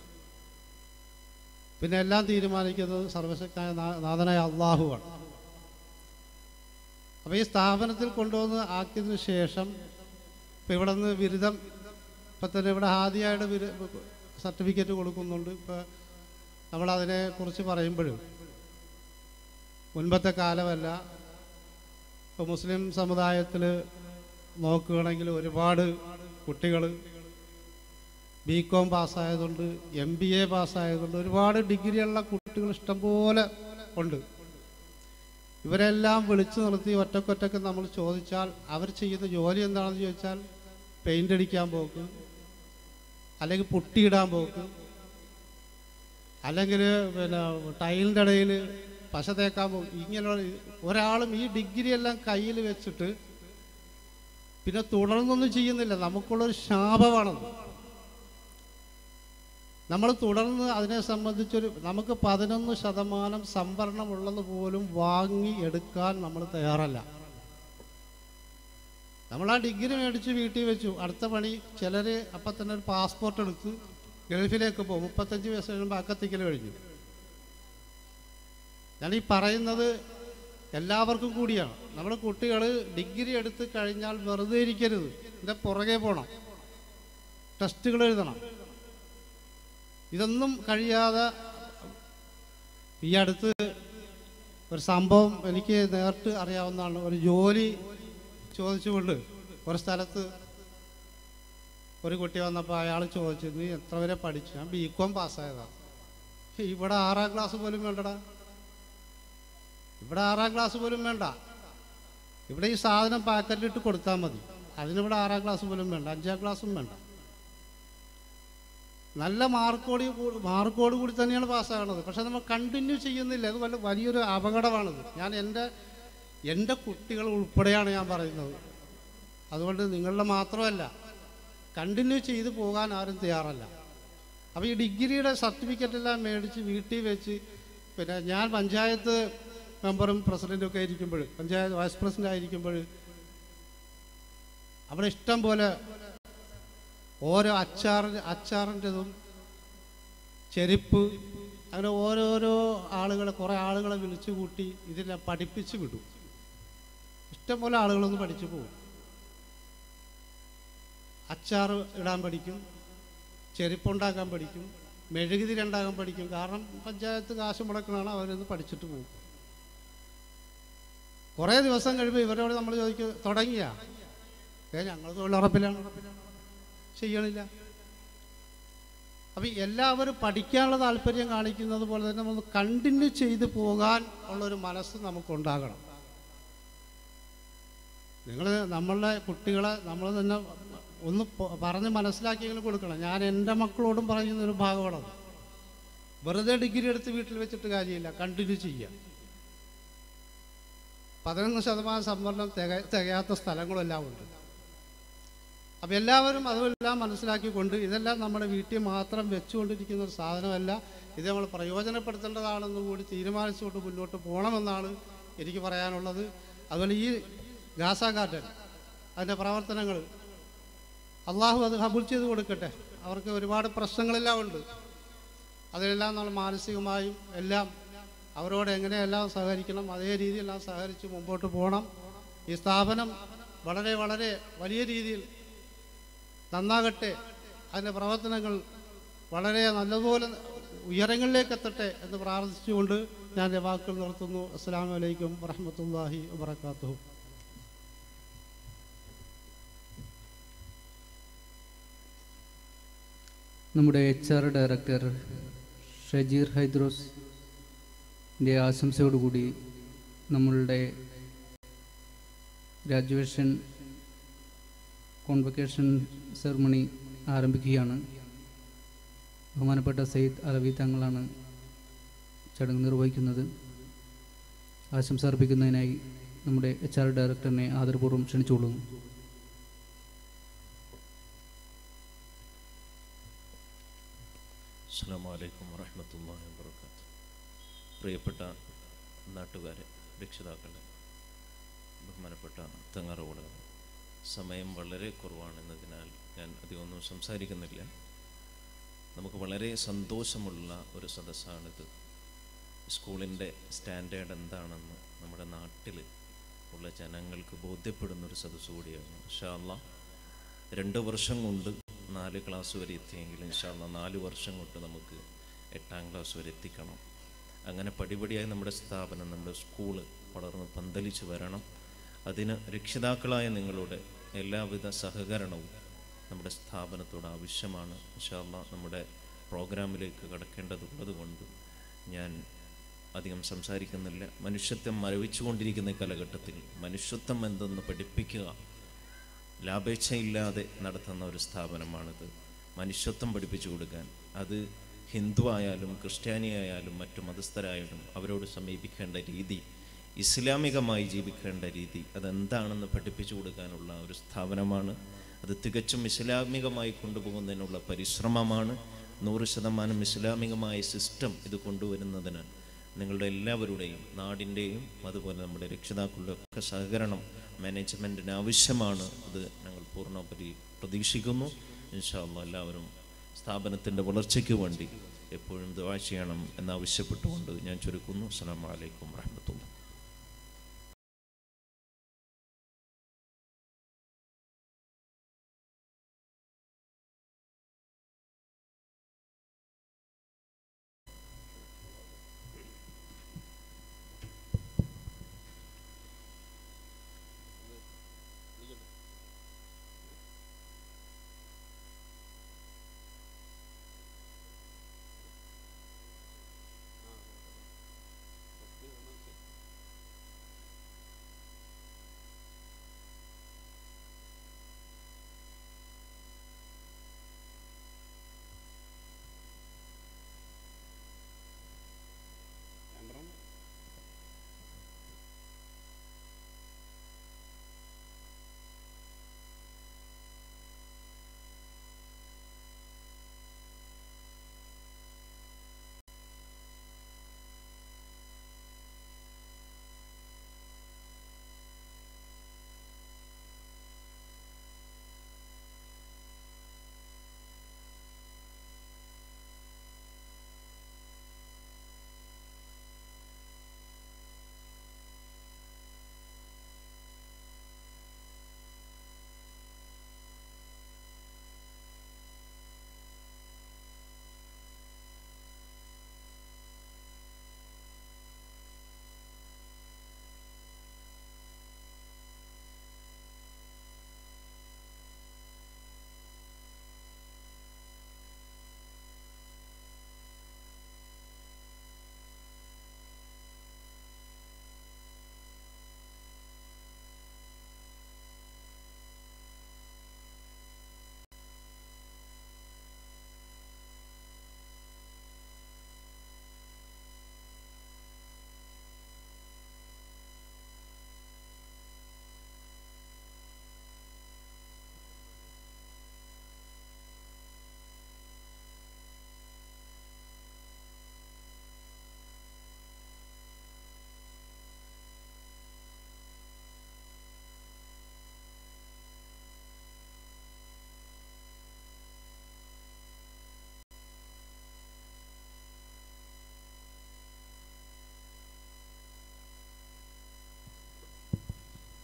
പിന്നെ എല്ലാം തീരുമാനിക്കുന്നത് സർവശക്തനായ നാ- നാഥനായ അള്ളാഹുവാണ് അപ്പോൾ ഈ സ്ഥാപനത്തിൽ കൊണ്ടുവന്ന് ആക്കിയതിനു ശേഷം ഇപ്പം ഇവിടെ നിന്ന് ബിരുദം ഇപ്പം തന്നെ ഇവിടെ ആദ്യമായിട്ട് ബിരു സർട്ടിഫിക്കറ്റ് കൊടുക്കുന്നുണ്ട് ഇപ്പോൾ നമ്മളതിനെ കുറിച്ച് പറയുമ്പോഴും മുൻപത്തെ കാലമല്ല ഇപ്പോൾ മുസ്ലിം സമുദായത്തിൽ നോക്കുകയാണെങ്കിൽ ഒരുപാട് കുട്ടികൾ ബി കോം പാസ്സായതുകൊണ്ട് എം ബി എ പാസ്സായതുകൊണ്ട് ഒരുപാട് ഡിഗ്രിയുള്ള കുട്ടികൾ ഇഷ്ടംപോലെ ഉണ്ട് ഇവരെല്ലാം വിളിച്ചു നിർത്തി ഒറ്റക്കൊറ്റക്ക് നമ്മൾ ചോദിച്ചാൽ അവർ ചെയ്യുന്ന ജോലി എന്താണെന്ന് ചോദിച്ചാൽ പെയിൻ്റ് അടിക്കാൻ പോക്ക് അല്ലെങ്കിൽ പുട്ടിയിടാൻ പോക്ക് അല്ലെങ്കിൽ പിന്നെ ടൈലിൻ്റെ ഇടയിൽ പശ തേക്കാൻ പോകും ഇങ്ങനെയുള്ള ഒരാളും ഈ ഡിഗ്രി എല്ലാം കയ്യിൽ വെച്ചിട്ട് പിന്നെ തുടർന്നൊന്നും ചെയ്യുന്നില്ല നമുക്കുള്ളൊരു ശാപമാണത് നമ്മൾ തുടർന്ന് അതിനെ സംബന്ധിച്ചൊരു നമുക്ക് പതിനൊന്ന് ശതമാനം സംവരണമുള്ളത് പോലും വാങ്ങി എടുക്കാൻ നമ്മൾ തയ്യാറല്ല നമ്മൾ ആ ഡിഗ്രി മേടിച്ച് വീട്ടിൽ വെച്ചു അടുത്ത പണി ചിലർ അപ്പം തന്നെ ഒരു പാസ്പോർട്ട് എടുത്ത് ഗൾഫിലേക്ക് പോകും മുപ്പത്തഞ്ച് വയസ്സ് കഴിയുമ്പോൾ അക്കത്തിക്കൽ കഴിഞ്ഞു ഞാൻ ഈ പറയുന്നത് എല്ലാവർക്കും കൂടിയാണ് നമ്മുടെ കുട്ടികൾ ഡിഗ്രി എടുത്ത് കഴിഞ്ഞാൽ വെറുതെ ഇരിക്കരുത് ഇതിൻ്റെ പുറകെ പോകണം ടെസ്റ്റുകൾ എഴുതണം ഇതൊന്നും കഴിയാതെ ഈ അടുത്ത് ഒരു സംഭവം എനിക്ക് നേരിട്ട് അറിയാവുന്നതാണ് ഒരു ജോലി ചോദിച്ചുകൊണ്ട് ഒരു സ്ഥലത്ത് ഒരു കുട്ടി വന്നപ്പോൾ അയാൾ ചോദിച്ചു നീ എത്ര വരെ പഠിച്ചു ഞാൻ ബി കോം പാസ്സായതാണ് ഇവിടെ ആറാം ക്ലാസ് പോലും വേണ്ടടാ ഇവിടെ ആറാം ക്ലാസ് പോലും വേണ്ട ഇവിടെ ഈ സാധനം പാക്കറ്റിലിട്ട് കൊടുത്താൽ മതി അതിനിവിടെ ആറാം ക്ലാസ് പോലും വേണ്ട അഞ്ചാം ക്ലാസ്സും വേണ്ട നല്ല മാർക്കോട് മാർക്കോട് കൂടി തന്നെയാണ് പാസ്സാകുന്നത് പക്ഷെ നമ്മൾ കണ്ടിന്യൂ ചെയ്യുന്നില്ല അത് വല്ല വലിയൊരു അപകടമാണിത് ഞാൻ എൻ്റെ എൻ്റെ കുട്ടികൾ ഉൾപ്പെടെയാണ് ഞാൻ പറയുന്നത് അതുകൊണ്ട് നിങ്ങളുടെ മാത്രമല്ല കണ്ടിന്യൂ ചെയ്ത് പോകാൻ ആരും തയ്യാറല്ല അപ്പോൾ ഈ ഡിഗ്രിയുടെ സർട്ടിഫിക്കറ്റ് എല്ലാം മേടിച്ച് വീട്ടിൽ വെച്ച് പിന്നെ ഞാൻ പഞ്ചായത്ത് മെമ്പറും പ്രസിഡൻറ്റും ഒക്കെ ആയിരിക്കുമ്പോൾ പഞ്ചായത്ത് വൈസ് പ്രസിഡൻ്റ് ആയിരിക്കുമ്പോൾ അവിടെ ഇഷ്ടം പോലെ ഓരോ അച്ചാറിന് അച്ചാറിൻ്റെതും ചെരുപ്പ് അങ്ങനെ ഓരോരോ ആളുകളെ കുറേ ആളുകളെ വിളിച്ചു കൂട്ടി ഇതിനെ പഠിപ്പിച്ച് വിടും ഇഷ്ടംപോലെ ആളുകളൊന്ന് പഠിച്ചു പോകും അച്ചാർ ഇടാൻ പഠിക്കും ചെരുപ്പുണ്ടാക്കാൻ പഠിക്കും മെഴുകുതിരി ഉണ്ടാക്കാൻ പഠിക്കും കാരണം പഞ്ചായത്ത് കാശ് മുടക്കണതാണ് അവരൊന്ന് പഠിച്ചിട്ട് പോകും കുറേ ദിവസം കഴിയുമ്പോൾ ഇവരോട് നമ്മൾ ചോദിക്കും തുടങ്ങിയ ഏ ഞങ്ങൾ തൊഴിലുറപ്പിലാണ് ചെയ്യണില്ല അപ്പം എല്ലാവരും പഠിക്കാനുള്ള താല്പര്യം കാണിക്കുന്നത് പോലെ തന്നെ നമ്മൾ കണ്ടിന്യൂ ചെയ്ത് പോകാൻ ഉള്ളൊരു മനസ്സ് നമുക്കുണ്ടാകണം നിങ്ങൾ നമ്മളുടെ കുട്ടികളെ നമ്മൾ തന്നെ ഒന്ന് പ- പറഞ്ഞ് മനസ്സിലാക്കിയെങ്കിലും കൊടുക്കണം ഞാൻ എൻ്റെ മക്കളോടും പറയുന്ന ഒരു ഭാഗമാണത് വെറുതെ ഡിഗ്രി എടുത്ത് വീട്ടിൽ വെച്ചിട്ട് കാര്യമില്ല കണ്ടിന്യൂ ചെയ്യുക പതിനൊന്ന് ശതമാനം സംവരണം തിക തികയാത്ത സ്ഥലങ്ങളെല്ലാം ഉണ്ട് അപ്പം എല്ലാവരും അതെല്ലാം മനസ്സിലാക്കിക്കൊണ്ട് ഇതെല്ലാം നമ്മുടെ വീട്ടിൽ മാത്രം വെച്ചുകൊണ്ടിരിക്കുന്ന ഒരു സാധനമല്ല ഇത് നമ്മൾ പ്രയോജനപ്പെടുത്തേണ്ടതാണെന്ന് കൂടി തീരുമാനിച്ചുകൊണ്ട് മുന്നോട്ട് പോകണമെന്നാണ് എനിക്ക് പറയാനുള്ളത് അതുപോലെ ഈ ഗാസ ഗാർഡൻ അതിൻ്റെ പ്രവർത്തനങ്ങൾ അള്ളാഹു അത് കബൂൽ ചെയ്ത് കൊടുക്കട്ടെ അവർക്ക് ഒരുപാട് പ്രശ്നങ്ങളെല്ലാം ഉണ്ട് അതിലെല്ലാം നമ്മൾ മാനസികമായും എല്ലാം അവരോട് എങ്ങനെയെല്ലാം സഹകരിക്കണം അതേ രീതിയിലെല്ലാം സഹകരിച്ച് മുമ്പോട്ട് പോകണം ഈ സ്ഥാപനം വളരെ വളരെ വലിയ രീതിയിൽ നന്നാകട്ടെ അതിൻ്റെ പ്രവർത്തനങ്ങൾ വളരെ നല്ലതുപോലെ ഉയരങ്ങളിലേക്ക് എത്തട്ടെ എന്ന് പ്രാർത്ഥിച്ചുകൊണ്ട് ഞാൻ എൻ്റെ വാക്കുകൾ നിർത്തുന്നു അസ്സാം വലൈക്കും വറഹമത്തല്ലാഹി വാത്തു നമ്മുടെ എച്ച് ആർ ഡയറക്ടർ ഷജീർ ഹൈദ്രോസിൻ്റെ ആശംസയോടുകൂടി നമ്മളുടെ ഗ്രാജുവേഷൻ കോൺവക്കേഷൻ സെറമണി ആരംഭിക്കുകയാണ് ബഹുമാനപ്പെട്ട സയ്യിദ് അലവി തങ്ങളാണ് ചടങ്ങ് നിർവഹിക്കുന്നത് ആശംസ അർപ്പിക്കുന്നതിനായി നമ്മുടെ എച്ച് ആർ ഡയറക്ടറിനെ ആദരപൂർവ്വം ക്ഷണിച്ചുകൊള്ളുന്നു അസ്സാം വലൈക്കും വറഹമത്തല്ലാഹി വാബർക്കാത്തു പ്രിയപ്പെട്ട നാട്ടുകാരെ രക്ഷിതാക്കളെ ബഹുമാനപ്പെട്ട തങ്ങാറുകൂടെ സമയം വളരെ കുറവാണെന്നതിനാൽ ഞാൻ അധികമൊന്നും സംസാരിക്കുന്നില്ല നമുക്ക് വളരെ സന്തോഷമുള്ള ഒരു സദസ്സാണിത് സ്കൂളിൻ്റെ സ്റ്റാൻഡേർഡ് എന്താണെന്ന് നമ്മുടെ നാട്ടിൽ ഉള്ള ജനങ്ങൾക്ക് ബോധ്യപ്പെടുന്ന ഒരു സദസ്സ് കൂടിയാണ് ഇൻഷാല്ല രണ്ട് വർഷം കൊണ്ട് നാല് ക്ലാസ് വരെ എത്തിയെങ്കിൽ ഇൻഷാല്ല നാല് വർഷം കൊണ്ട് നമുക്ക് എട്ടാം ക്ലാസ് വരെ എത്തിക്കണം അങ്ങനെ പടിപടിയായി നമ്മുടെ സ്ഥാപനം നമ്മുടെ സ്കൂള് വളർന്ന് പന്തലിച്ച് വരണം അതിന് രക്ഷിതാക്കളായ നിങ്ങളുടെ എല്ലാവിധ സഹകരണവും നമ്മുടെ സ്ഥാപനത്തോട് ആവശ്യമാണ് ഇൻഷാല്ല നമ്മുടെ പ്രോഗ്രാമിലേക്ക് കടക്കേണ്ടതുള്ളത് കൊണ്ട് ഞാൻ അധികം സംസാരിക്കുന്നില്ല മനുഷ്യത്വം മരവിച്ചുകൊണ്ടിരിക്കുന്ന ഈ കാലഘട്ടത്തിൽ മനുഷ്യത്വം എന്തെന്ന് പഠിപ്പിക്കുക ലാഭേച്ഛയില്ലാതെ നടത്തുന്ന ഒരു സ്ഥാപനമാണിത് മനുഷ്യത്വം പഠിപ്പിച്ചു കൊടുക്കാൻ അത് ഹിന്ദു ആയാലും ക്രിസ്ത്യാനി ആയാലും മറ്റു മതസ്ഥരായാലും അവരോട് സമീപിക്കേണ്ട രീതി ഇസ്ലാമികമായി ജീവിക്കേണ്ട രീതി അതെന്താണെന്ന് പഠിപ്പിച്ചു കൊടുക്കാനുള്ള ഒരു സ്ഥാപനമാണ് അത് തികച്ചും ഇസ്ലാമികമായി കൊണ്ടുപോകുന്നതിനുള്ള പരിശ്രമമാണ് നൂറ് ശതമാനം ഇസ്ലാമികമായ സിസ്റ്റം ഇത് കൊണ്ടുവരുന്നതിന് നിങ്ങളുടെ എല്ലാവരുടെയും നാടിൻ്റെയും അതുപോലെ നമ്മുടെ രക്ഷിതാക്കളുടെ ഒക്കെ സഹകരണം മാനേജ്മെൻറ്റിന് ആവശ്യമാണ് അത് ഞങ്ങൾ പൂർണ്ണോപരി പ്രതീക്ഷിക്കുന്നു ഇൻഷാല്ല എല്ലാവരും സ്ഥാപനത്തിൻ്റെ വളർച്ചയ്ക്ക് വേണ്ടി എപ്പോഴും ദുആ ചെയ്യണം എന്നാവശ്യപ്പെട്ടുകൊണ്ട് ഞാൻ ചുരുക്കുന്നു അസ്സാം വലൈക്കും വാഹമത്തുള്ള ആ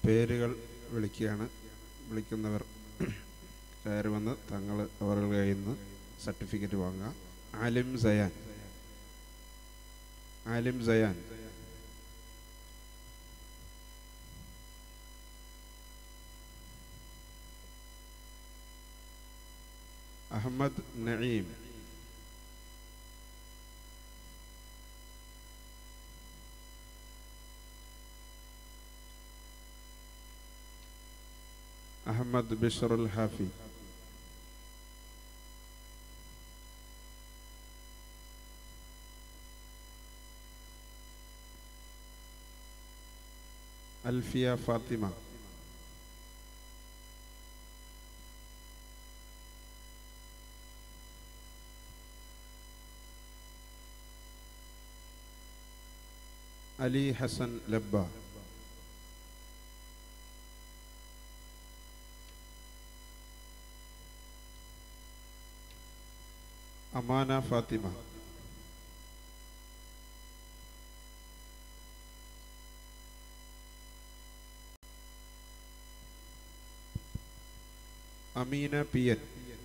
പേരുകൾ വിളിക്കുകയാണ് വിളിക്കുന്നവർ കയറി വന്ന് തങ്ങൾ അവരുടെ കയ്യിൽ നിന്ന് സർട്ടിഫിക്കറ്റ് വാങ്ങുക Alim Sayan Alim Sayan Ahmed Naeem Ahmed Bishrul Hafi Alfiya Fathima Ali Hasan Labba Amana Fathima Ameena P N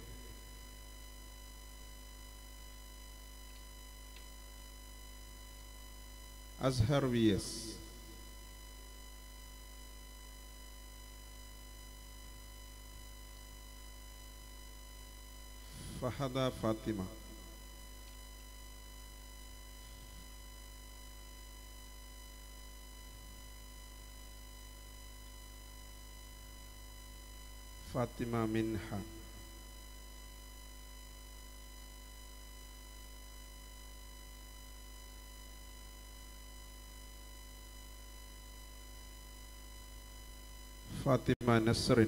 Azhar V S Fahada Fathima Fathima Minha Fathima Nasrin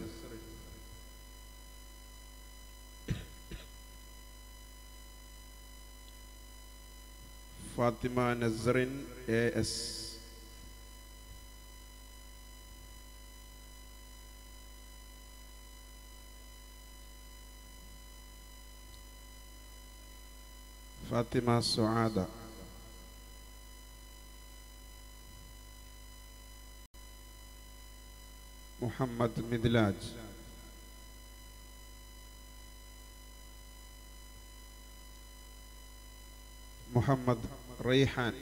Fathima Nasrin A S Fathima Suada Muhammad Midlaj Muhammad Raihan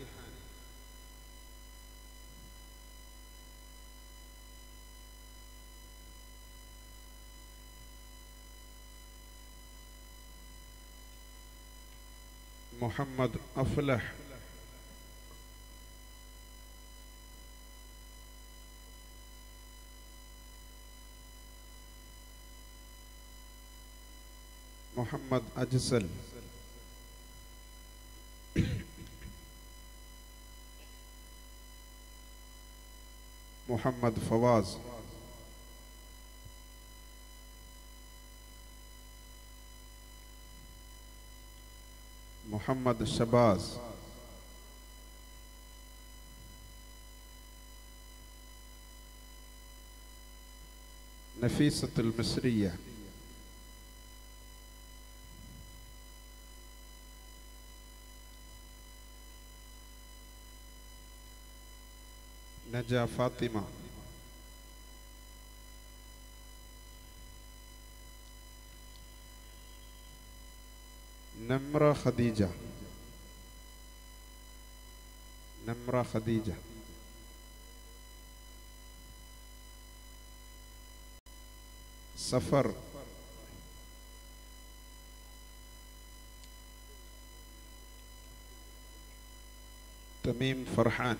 Muhammad Aflah Muhammad Ajsal Muhammad Fawas Muhammad Shabaz Nafeesathul Misriya Naja Fathima Namra Khadeeja Namra Khadeeja Safar Thameem Farhan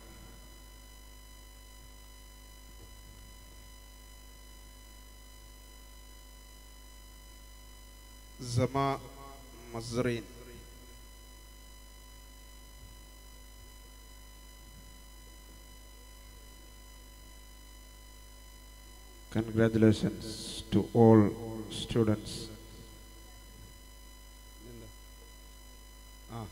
زما مزرين Congratulations to all students. Ah.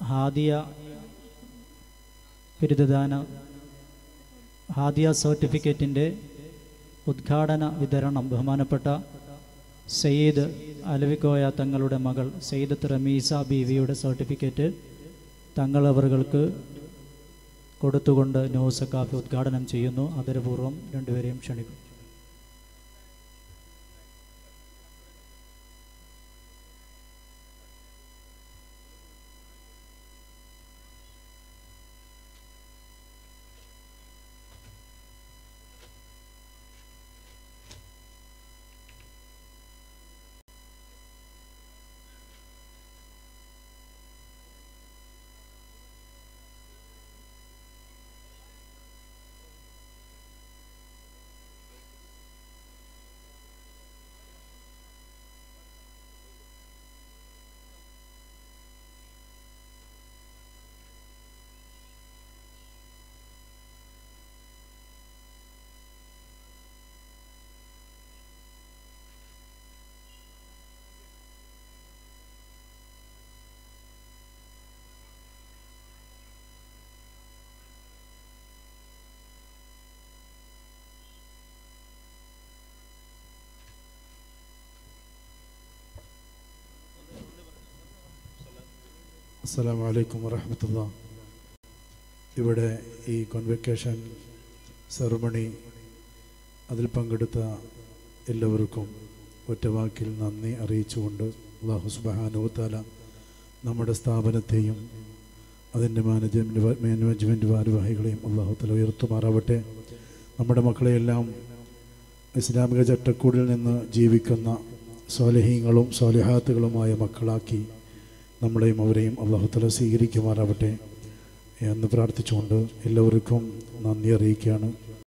Hadiya ബിരുദദാന ഹാദിയ സർട്ടിഫിക്കറ്റിൻ്റെ ഉദ്ഘാടന വിതരണം ബഹുമാനപ്പെട്ട സയ്യിദ് അലവിക്കോയ തങ്ങളുടെ മകൾ സയ്യിദത്ത് റമീസ ബീവിയുടെ സർട്ടിഫിക്കറ്റ് തങ്ങൾ അവർക്ക് കൊടുത്തുകൊണ്ട് ന്യൂസ് കാഫി ഉദ്ഘാടനം ചെയ്യുന്നു ആദരപൂർവ്വം രണ്ടുപേരെയും ക്ഷണിക്കും അസ്സാം വലൈക്കും വറഹമത്തുള്ള ഇവിടെ ഈ കോൺവെക്കേഷൻ സെറമണി അതിൽ പങ്കെടുത്ത എല്ലാവർക്കും ഒറ്റവാക്കിൽ നന്ദി അറിയിച്ചുകൊണ്ട് അള്ളാഹു സുബാനുത്താല നമ്മുടെ സ്ഥാപനത്തെയും അതിൻ്റെ മാനേജ്മെൻറ്റ് മാനേജ്മെൻറ്റ് ഭാരവാഹികളെയും അള്ളാഹു തല ഉയർത്തുമാറാവട്ടെ നമ്മുടെ മക്കളെയെല്ലാം ഇസ്ലാമിക ചട്ടക്കൂടിൽ നിന്ന് ജീവിക്കുന്ന സ്വാലഹീങ്ങളും സ്വാലിഹാത്തുകളുമായ മക്കളാക്കി നമ്മളെയും അവരെയും അള്ളാഹുത്തല സ്വീകരിക്കുമാറാവട്ടെ എന്ന് പ്രാർത്ഥിച്ചുകൊണ്ട് എല്ലാവർക്കും നന്ദി അറിയിക്കുകയാണ്